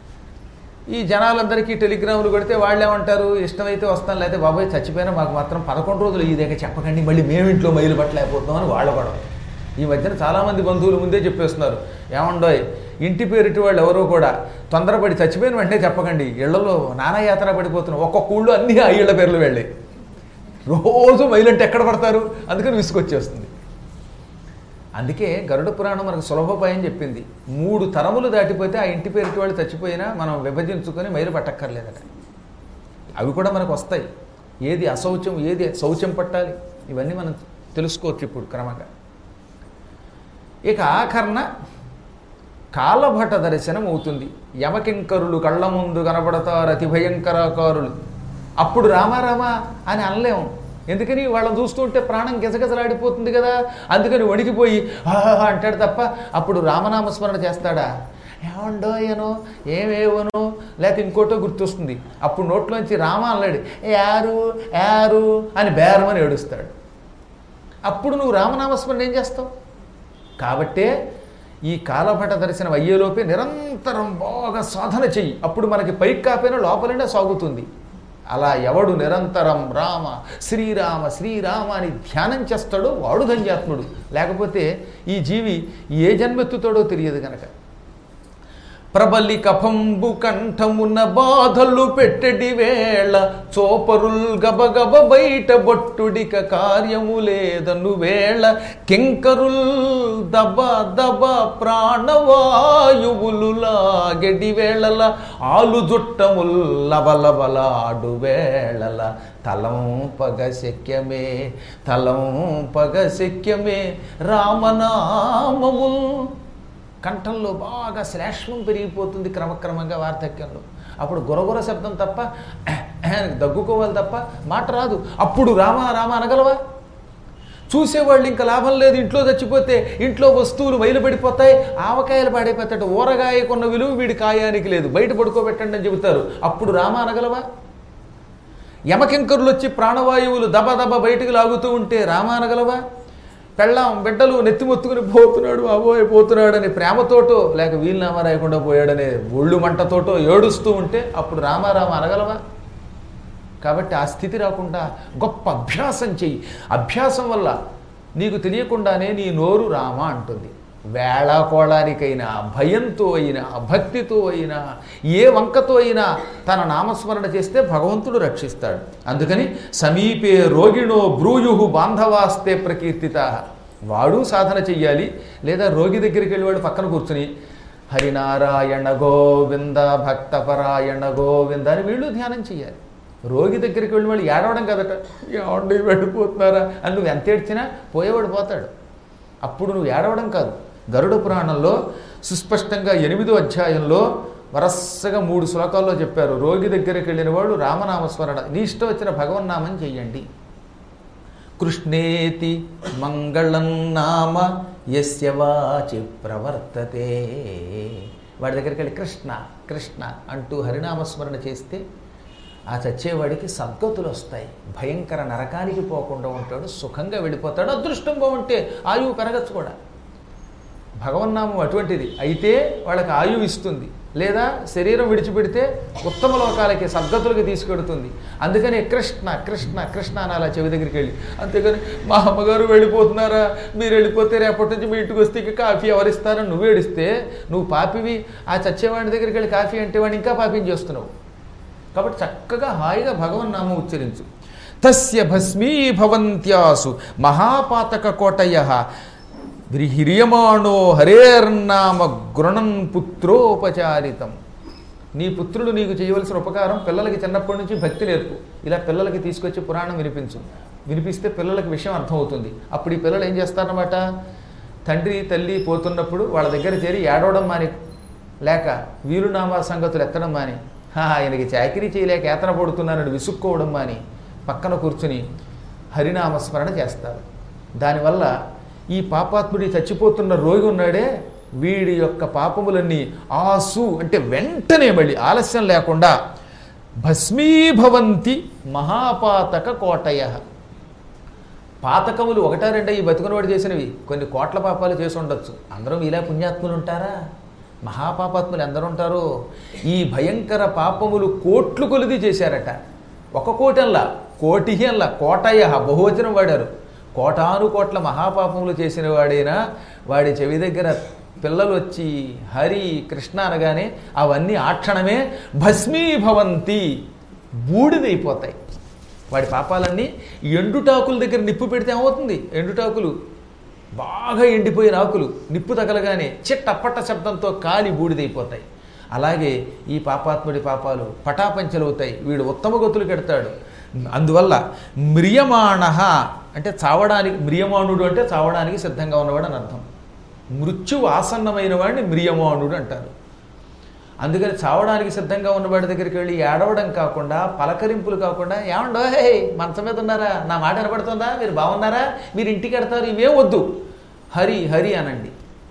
ఈ జనాలందరికీ టెలిగ్రాములు కొడితే వాళ్ళు ఏమంటారు ఇష్టమైతే వస్తాను లేకపోతే బాబాయ్ చచ్చిపోయినా మాకు మాత్రం పదకొండు రోజులు ఈ దగ్గర చెప్పకండి మళ్ళీ మేము ఇంట్లో మైలు పట్టలేకపోతున్నాం అని వాళ్ళు కూడా ఈ మధ్యన చాలామంది బంధువులు ముందే చెప్పేస్తున్నారు ఏమండోయ్ ఇంటి పేరిటి వాళ్ళు ఎవరో కూడా తొందరపడి చచ్చిపోయిన వెంటనే చెప్పకండి ఇళ్లలో నానాయాతన పడిపోతున్నాం ఒక్కొక్క ఊళ్ళో అన్ని ఆ ఇళ్ల పేర్లు వెళ్ళి రోజు మైలంటే ఎక్కడ పడతారు అందుకని విసుకొచ్చేస్తుంది అందుకే గరుడ పురాణం మనకు సులభోపాయం చెప్పింది మూడు తరములు దాటిపోతే ఆ ఇంటి పేరిటి వాళ్ళు చచ్చిపోయినా మనం విభజించుకొని మైలు పట్టక్కర్లేదట అవి కూడా మనకు వస్తాయి ఏది అశౌచం ఏది శౌచం పట్టాలి ఇవన్నీ మనం తెలుసుకోవచ్చు ఇప్పుడు క్రమంగా ఇక ఆఖరణ కాలభట దర్శనం అవుతుంది యమకింకరులు కళ్ళ ముందు కనబడతారు అతి భయంకరాకారులు అప్పుడు రామారామా అని అనలేము ఎందుకని వాళ్ళని చూస్తుంటే ప్రాణం గిజగిజలాడిపోతుంది కదా అందుకని వణికిపోయి ఆహా అంటాడు తప్ప అప్పుడు రామనామస్మరణ చేస్తాడా ఏమండోయనో ఏమేవనో లేకపోతే ఇంకోటో గుర్తొస్తుంది అప్పుడు నోట్లోంచి రామ అనలేడు యారు యారు అని బేరమని ఏడుస్తాడు అప్పుడు నువ్వు రామనామస్మరణ ఏం చేస్తావు కాబట్టే ఈ కాలభట దర్శనం అయ్యేలోపే నిరంతరం బాగా సాధన చెయ్యి అప్పుడు మనకి పైకి కాపోయినా లోపలనే సాగుతుంది అలా ఎవడు నిరంతరం రామ శ్రీరామ శ్రీరామ అని ధ్యానం చేస్తాడో వాడు ధన్యాత్ముడు లేకపోతే ఈ జీవి ఏ జన్మెత్తుతాడో తెలియదు కనుక ప్రబలి కఫంబు కంఠమున బాధలు పెట్టడి వేళ చోపరుల్ గబగబ బయట బొట్టుడిక కార్యము లేదను వేళ కింకరుల్ దబ దబ ప్రాణవాయువులు లాగెడి వేళల ఆలు జుట్టముల్ లబలబలాడు వేళల తలంపగ శక్యమే తలంపగ శక్యమే రామనామముల్ కంఠంలో బాగా శ్లేష్మం పెరిగిపోతుంది క్రమక్రమంగా వార్ధక్యంలో అప్పుడు గురగుర శబ్దం తప్ప దగ్గుకోవాలి తప్ప మాట రాదు అప్పుడు రామ రామ అనగలవా చూసేవాళ్ళు ఇంకా లాభం లేదు ఇంట్లో చచ్చిపోతే ఇంట్లో వస్తువులు మైలు పడిపోతాయి ఆవకాయలు పాడైపోతాడు ఊరగాయకున్న విలువ వీడి కాయానికి లేదు బయట పడుకోబెట్టండి అని చెబుతారు అప్పుడు రామ అనగలవా యమకింకరులు వచ్చి ప్రాణవాయువులు దబ దబ బయటకు లాగుతూ ఉంటే రామ అనగలవా పెళ్ళాం బిడ్డలు నెత్తిమొత్తుకుని పోతున్నాడు అబోయ్ పోతున్నాడు అని ప్రేమతోటో లేక వీలునామా రాయకుండా పోయాడనే ఒళ్ళు మంటతోటో ఏడుస్తూ ఉంటే అప్పుడు రామారామ అనగలవా కాబట్టి ఆ స్థితి రాకుండా గొప్ప అభ్యాసం చెయ్యి అభ్యాసం వల్ల నీకు తెలియకుండానే నీ నోరు రామ అంటుంది వేళాకోళానికైనా భయంతో అయినా భక్తితో అయినా ఏ వంకతో అయినా తన నామస్మరణ చేస్తే భగవంతుడు రక్షిస్తాడు అందుకని సమీపే రోగిణో బ్రూయు బాంధవాస్తే ప్రకీర్తిత వాడు సాధన చెయ్యాలి లేదా రోగి దగ్గరికి వెళ్ళి వాడు పక్కన కూర్చుని హరినారాయణ గోవింద భక్తపరాయణ గోవింద అని వీళ్ళు ధ్యానం చేయాలి రోగి దగ్గరికి వెళ్ళి వాళ్ళు ఏడవడం కదట ఏమండి వెళ్ళిపోతున్నారా అని నువ్వు ఎంత ఏడ్చినా పోయేవాడు పోతాడు అప్పుడు నువ్వు ఏడవడం కాదు గరుడ పురాణంలో సుస్పష్టంగా ఎనిమిదో అధ్యాయంలో వరసగా మూడు శ్లోకాల్లో చెప్పారు రోగి దగ్గరికి వెళ్ళిన వాళ్ళు రామనామస్మరణ నీ ఇష్టం వచ్చిన భగవన్నామం చెయ్యండి కృష్ణేతి మంగళం నామ యస్య వాచి ప్రవర్తతే వాడి దగ్గరికి వెళ్ళి కృష్ణ కృష్ణ అంటూ హరినామస్మరణ చేస్తే ఆ చచ్చేవాడికి సద్గతులు వస్తాయి భయంకర నరకానికి పోకుండా ఉంటాడు సుఖంగా వెళ్ళిపోతాడు అదృష్టం బాగుంటే ఆయువు పెరగచ్చు కూడా భగవన్నామం అటువంటిది అయితే వాళ్ళకి ఆయువు ఇస్తుంది లేదా శరీరం విడిచిపెడితే ఉత్తమ లోకాలకి సద్గతులకి తీసుకెడుతుంది అందుకని కృష్ణ కృష్ణ కృష్ణ అని అలా చెవి దగ్గరికి వెళ్ళి అంతేగాని మా అమ్మగారు వెళ్ళిపోతున్నారా మీరు వెళ్ళిపోతే రేపటి నుంచి మీ ఇంటికి వస్తే ఇక కాఫీ ఎవరిస్తారని నువ్వు ఏడిస్తే నువ్వు పాపివి ఆ చచ్చేవాడి దగ్గరికి వెళ్ళి కాఫీ అంటే వాడిని ఇంకా పాపిని చేస్తున్నావు కాబట్టి చక్కగా హాయిగా భగవన్నామం ఉచ్చరించు తస్య భస్మీభవంత్యాసు మహాపాతక కోటయ హ్రియమాణో హరేర్నామ గృణన్ పుత్రోపచారితం నీ పుత్రుడు నీకు చేయవలసిన ఉపకారం పిల్లలకి చిన్నప్పటి నుంచి భక్తి నేర్పు ఇలా పిల్లలకి తీసుకొచ్చి పురాణం వినిపించు వినిపిస్తే పిల్లలకి విషయం అర్థమవుతుంది అప్పుడు ఈ పిల్లలు ఏం చేస్తారన్నమాట తండ్రి తల్లి పోతున్నప్పుడు వాళ్ళ దగ్గర చేరి ఏడవడం మాని లేక వీలునామా సంగతులు ఎత్తడం మాని "హా, ఆయనకి చాకరీ చేయలేక ఏతన పడుతున్నానని విసుక్కోవడం మాని పక్కన కూర్చుని హరినామస్మరణ చేస్తారు దానివల్ల ఈ పాపాత్ముడి చచ్చిపోతున్న రోగి ఉన్నాడే వీడి యొక్క పాపములన్నీ ఆసు అంటే వెంటనే మళ్ళీ ఆలస్యం లేకుండా భస్మీభవంతి మహాపాతక కోటయ పాతకములు ఒకటా రెండా ఈ బతుకునవాడు చేసినవి కొన్ని కోట్ల పాపాలు చేసి ఉండొచ్చు అందరూ ఇలా పుణ్యాత్ములు ఉంటారా మహాపాపాత్ములు ఎందరు ఉంటారో ఈ భయంకర పాపములు కోట్లు కొలిది చేశారట ఒక కోటల్లా కోటి అల్లా కోటయ బహువచనం వాడారు కోటాను కోట్ల మహాపాపములు చేసిన వాడైనా వాడి చెవి దగ్గర పిల్లలు వచ్చి హరి కృష్ణ అనగానే అవన్నీ ఆ క్షణమే భస్మీభవంతి బూడిదైపోతాయి వాడి పాపాలన్నీ ఎండుటాకుల దగ్గర నిప్పు పెడితే ఏమవుతుంది ఎండుటాకులు బాగా ఎండిపోయిన ఆకులు నిప్పు తగలగానే చిట్టపట్ట శబ్దంతో కాలి బూడిదైపోతాయి అలాగే ఈ పాపాత్ముడి పాపాలు పటాపంచలవుతాయి వీడు ఉత్తమ గతులు కెడతాడు అందువల్ల మ్రియమాణ అంటే చావడానికి మ్రియమాణుడు అంటే చావడానికి సిద్ధంగా ఉన్నవాడు అని అర్థం మృత్యువు ఆసన్నమైన వాడిని మ్రియమాణుడు అంటారు అందుకని చావడానికి సిద్ధంగా ఉన్నవాడి దగ్గరికి వెళ్ళి ఏడవడం కాకుండా పలకరింపులు కాకుండా ఏమండో హే మంచం మీద ఉన్నారా నా మాట వినపడుతుందా మీరు బాగున్నారా మీరు ఇంటికి వెడతారు ఇవే వద్దు హరి హరి అనండి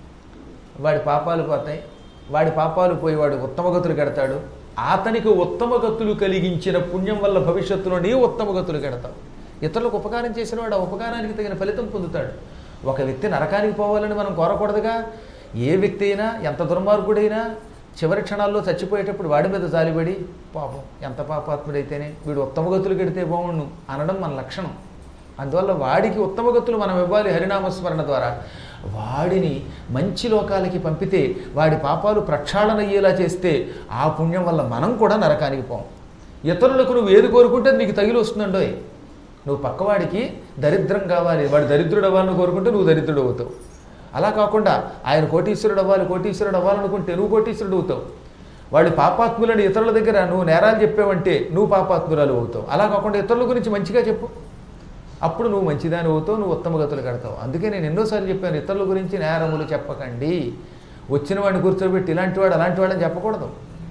వాడి పాపాలు పోతాయి వాడి పాపాలు పోయి వాడు ఉత్తమ గతులు కడతాడు అతనికి ఉత్తమ గతులు కలిగించిన పుణ్యం వల్ల భవిష్యత్తులో నీ ఉత్తమ గతులు కడతావు ఇతరులకు ఉపకారం చేసిన వాడు ఆ ఉపకారానికి తగిన ఫలితం పొందుతాడు ఒక వ్యక్తి నరకానికి పోవాలని మనం కోరకూడదుగా ఏ వ్యక్తి అయినా ఎంత దుర్మార్గుడైనా చివరి క్షణాల్లో చచ్చిపోయేటప్పుడు వాడి మీద జాలిపడి పాపం ఎంత పాపాత్ముడైతేనే వీడు ఉత్తమ గతులు కడితే బాగుండు అనడం మన లక్షణం అందువల్ల వాడికి ఉత్తమ గతులు మనం ఇవ్వాలి హరినామస్మరణ ద్వారా వాడిని మంచి లోకాలకి పంపితే వాడి పాపాలు ప్రక్షాళన అయ్యేలా చేస్తే ఆ పుణ్యం వల్ల మనం కూడా నరకానికి పోం ఇతరులకు నువ్వు ఏది కోరుకుంటే అది నీకు తగిలి వస్తుందండోయ్ నువ్వు పక్కవాడికి దరిద్రం కావాలి వాడు దరిద్రుడు అవ్వాలని కోరుకుంటే నువ్వు దరిద్రుడు అవుతావు అలా కాకుండా ఆయన కోటీశ్వరుడు అవ్వాలి కోటీశ్వరుడు అవ్వాలనుకుంటే నువ్వు కోటీశ్వరుడు అవుతావు వాడి పాపాత్ములని ఇతరుల దగ్గర నువ్వు నేరాలు చెప్పావంటే నువ్వు పాపాత్మురాలు అవుతావు అలా కాకుండా ఇతరుల గురించి మంచిగా చెప్పు అప్పుడు నువ్వు మంచిదాని అవుతావు నువ్వు ఉత్తమ గతులు కడతావు అందుకే నేను ఎన్నోసార్లు చెప్పాను ఇతరుల గురించి నేరములు చెప్పకండి వచ్చిన వాడిని కూర్చోబెట్టి ఇలాంటి వాడు అలాంటి వాడని చెప్పకూడదు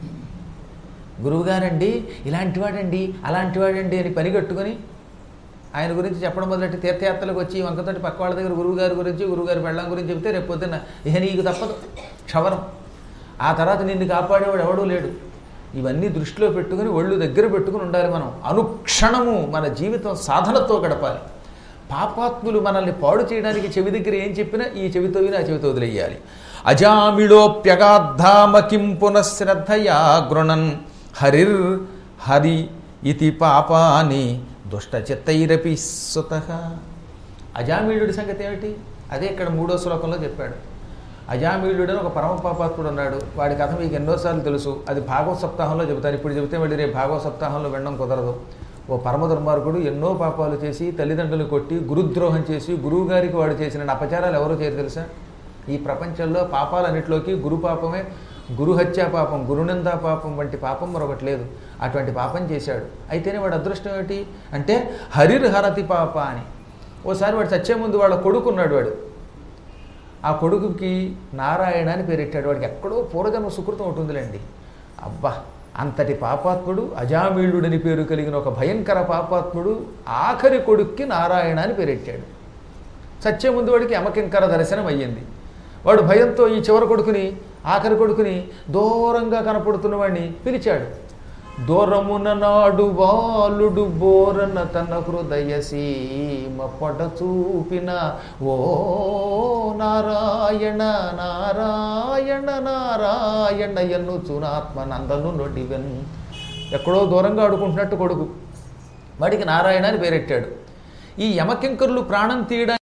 గురువుగారండి ఇలాంటి వాడండి అలాంటి వాడండి అని పని కట్టుకొని ఆయన గురించి చెప్పడం మొదలెట్టి తీర్థయాత్రలకు వచ్చి వంకతోటి పక్క వాళ్ళ దగ్గర గురువుగారి గురించి గురువుగారి పెళ్ళం గురించి చెప్తే రేపు పొద్దున్న ఇహ నీకు తప్పదు క్షవరం ఆ తర్వాత నిన్ను కాపాడేవాడు ఎవడూ లేడు ఇవన్నీ దృష్టిలో పెట్టుకుని ఒళ్ళు దగ్గర పెట్టుకుని ఉండాలి మనం అనుక్షణము మన జీవితం సాధనతో గడపాలి పాపాత్ములు మనల్ని పాడు చేయడానికి చెవి దగ్గర ఏం చెప్పినా ఈ చెవితో విని ఆ చెవితో వదిలేయాలి అజామిళోప్యగాధామ కిం పునఃశ్రద్ధయా గృణన్ హరిర్ హరి ఇతి పాపాని దుష్టచిత్తైరపి సుత అజామీళుడి సంగతి ఏమిటి అదే ఇక్కడ మూడో శ్లోకంలో చెప్పాడు అజామీళుడు అని ఒక పరమ పాపాత్ముడు ఉన్నాడు వాడి కథ మీకు ఎన్నోసార్లు తెలుసు అది భాగవత సప్తాహంలో చెబుతారు ఇప్పుడు చెబితే మళ్ళీ రేపు భాగవత సప్తాహంలో వినడం కుదరదు ఓ పరమ దుర్మార్గుడు ఎన్నో పాపాలు చేసి తల్లిదండ్రులు కొట్టి గురుద్రోహం చేసి గురువు గారికి వాడు చేసిన అపచారాలు ఎవరో చేయరు తెలుసా ఈ ప్రపంచంలో పాపాలన్నిటిలోకి గురు పాపమే గురుహత్యా పాపం గురునిందా పాపం వంటి పాపం మరొకటి లేదు అటువంటి పాపం చేశాడు అయితేనే వాడు అదృష్టం ఏమిటి అంటే హరిర్ హరతి పాప అని ఓసారి వాడు చచ్చే ముందు వాళ్ళ కొడుకున్నాడు వాడు ఆ కొడుకుకి నారాయణ అని పేరెట్టాడు వాడికి ఎక్కడో పూర్వజన్మ సుకృతం ఉంటుందిలేండి అబ్బా అంతటి పాపాత్ముడు అజామీళుడని పేరు కలిగిన ఒక భయంకర పాపాత్ముడు ఆఖరి కొడుక్కి నారాయణ అని పేరెట్టాడు చచ్చే ముందు వాడికి అమకింకర దర్శనం అయ్యింది వాడు భయంతో ఈ చివరి కొడుకుని ఆఖరి కొడుకుని దూరంగా కనపడుతున్న వాడిని పిలిచాడు దూరమున నాడు బాలుడు బోరన తన హృదయ సీమ పట చూపిన ఓ నారాయణ నారాయణ నారాయణ ఎన్నుచునాత్మ నందను నొడివెన్ ఎక్కడో దూరంగా ఆడుకుంటున్నట్టు కొడుకు వాడికి నారాయణ అని పేరెట్టాడు ఈ యమకింకరులు ప్రాణం తీయడానికి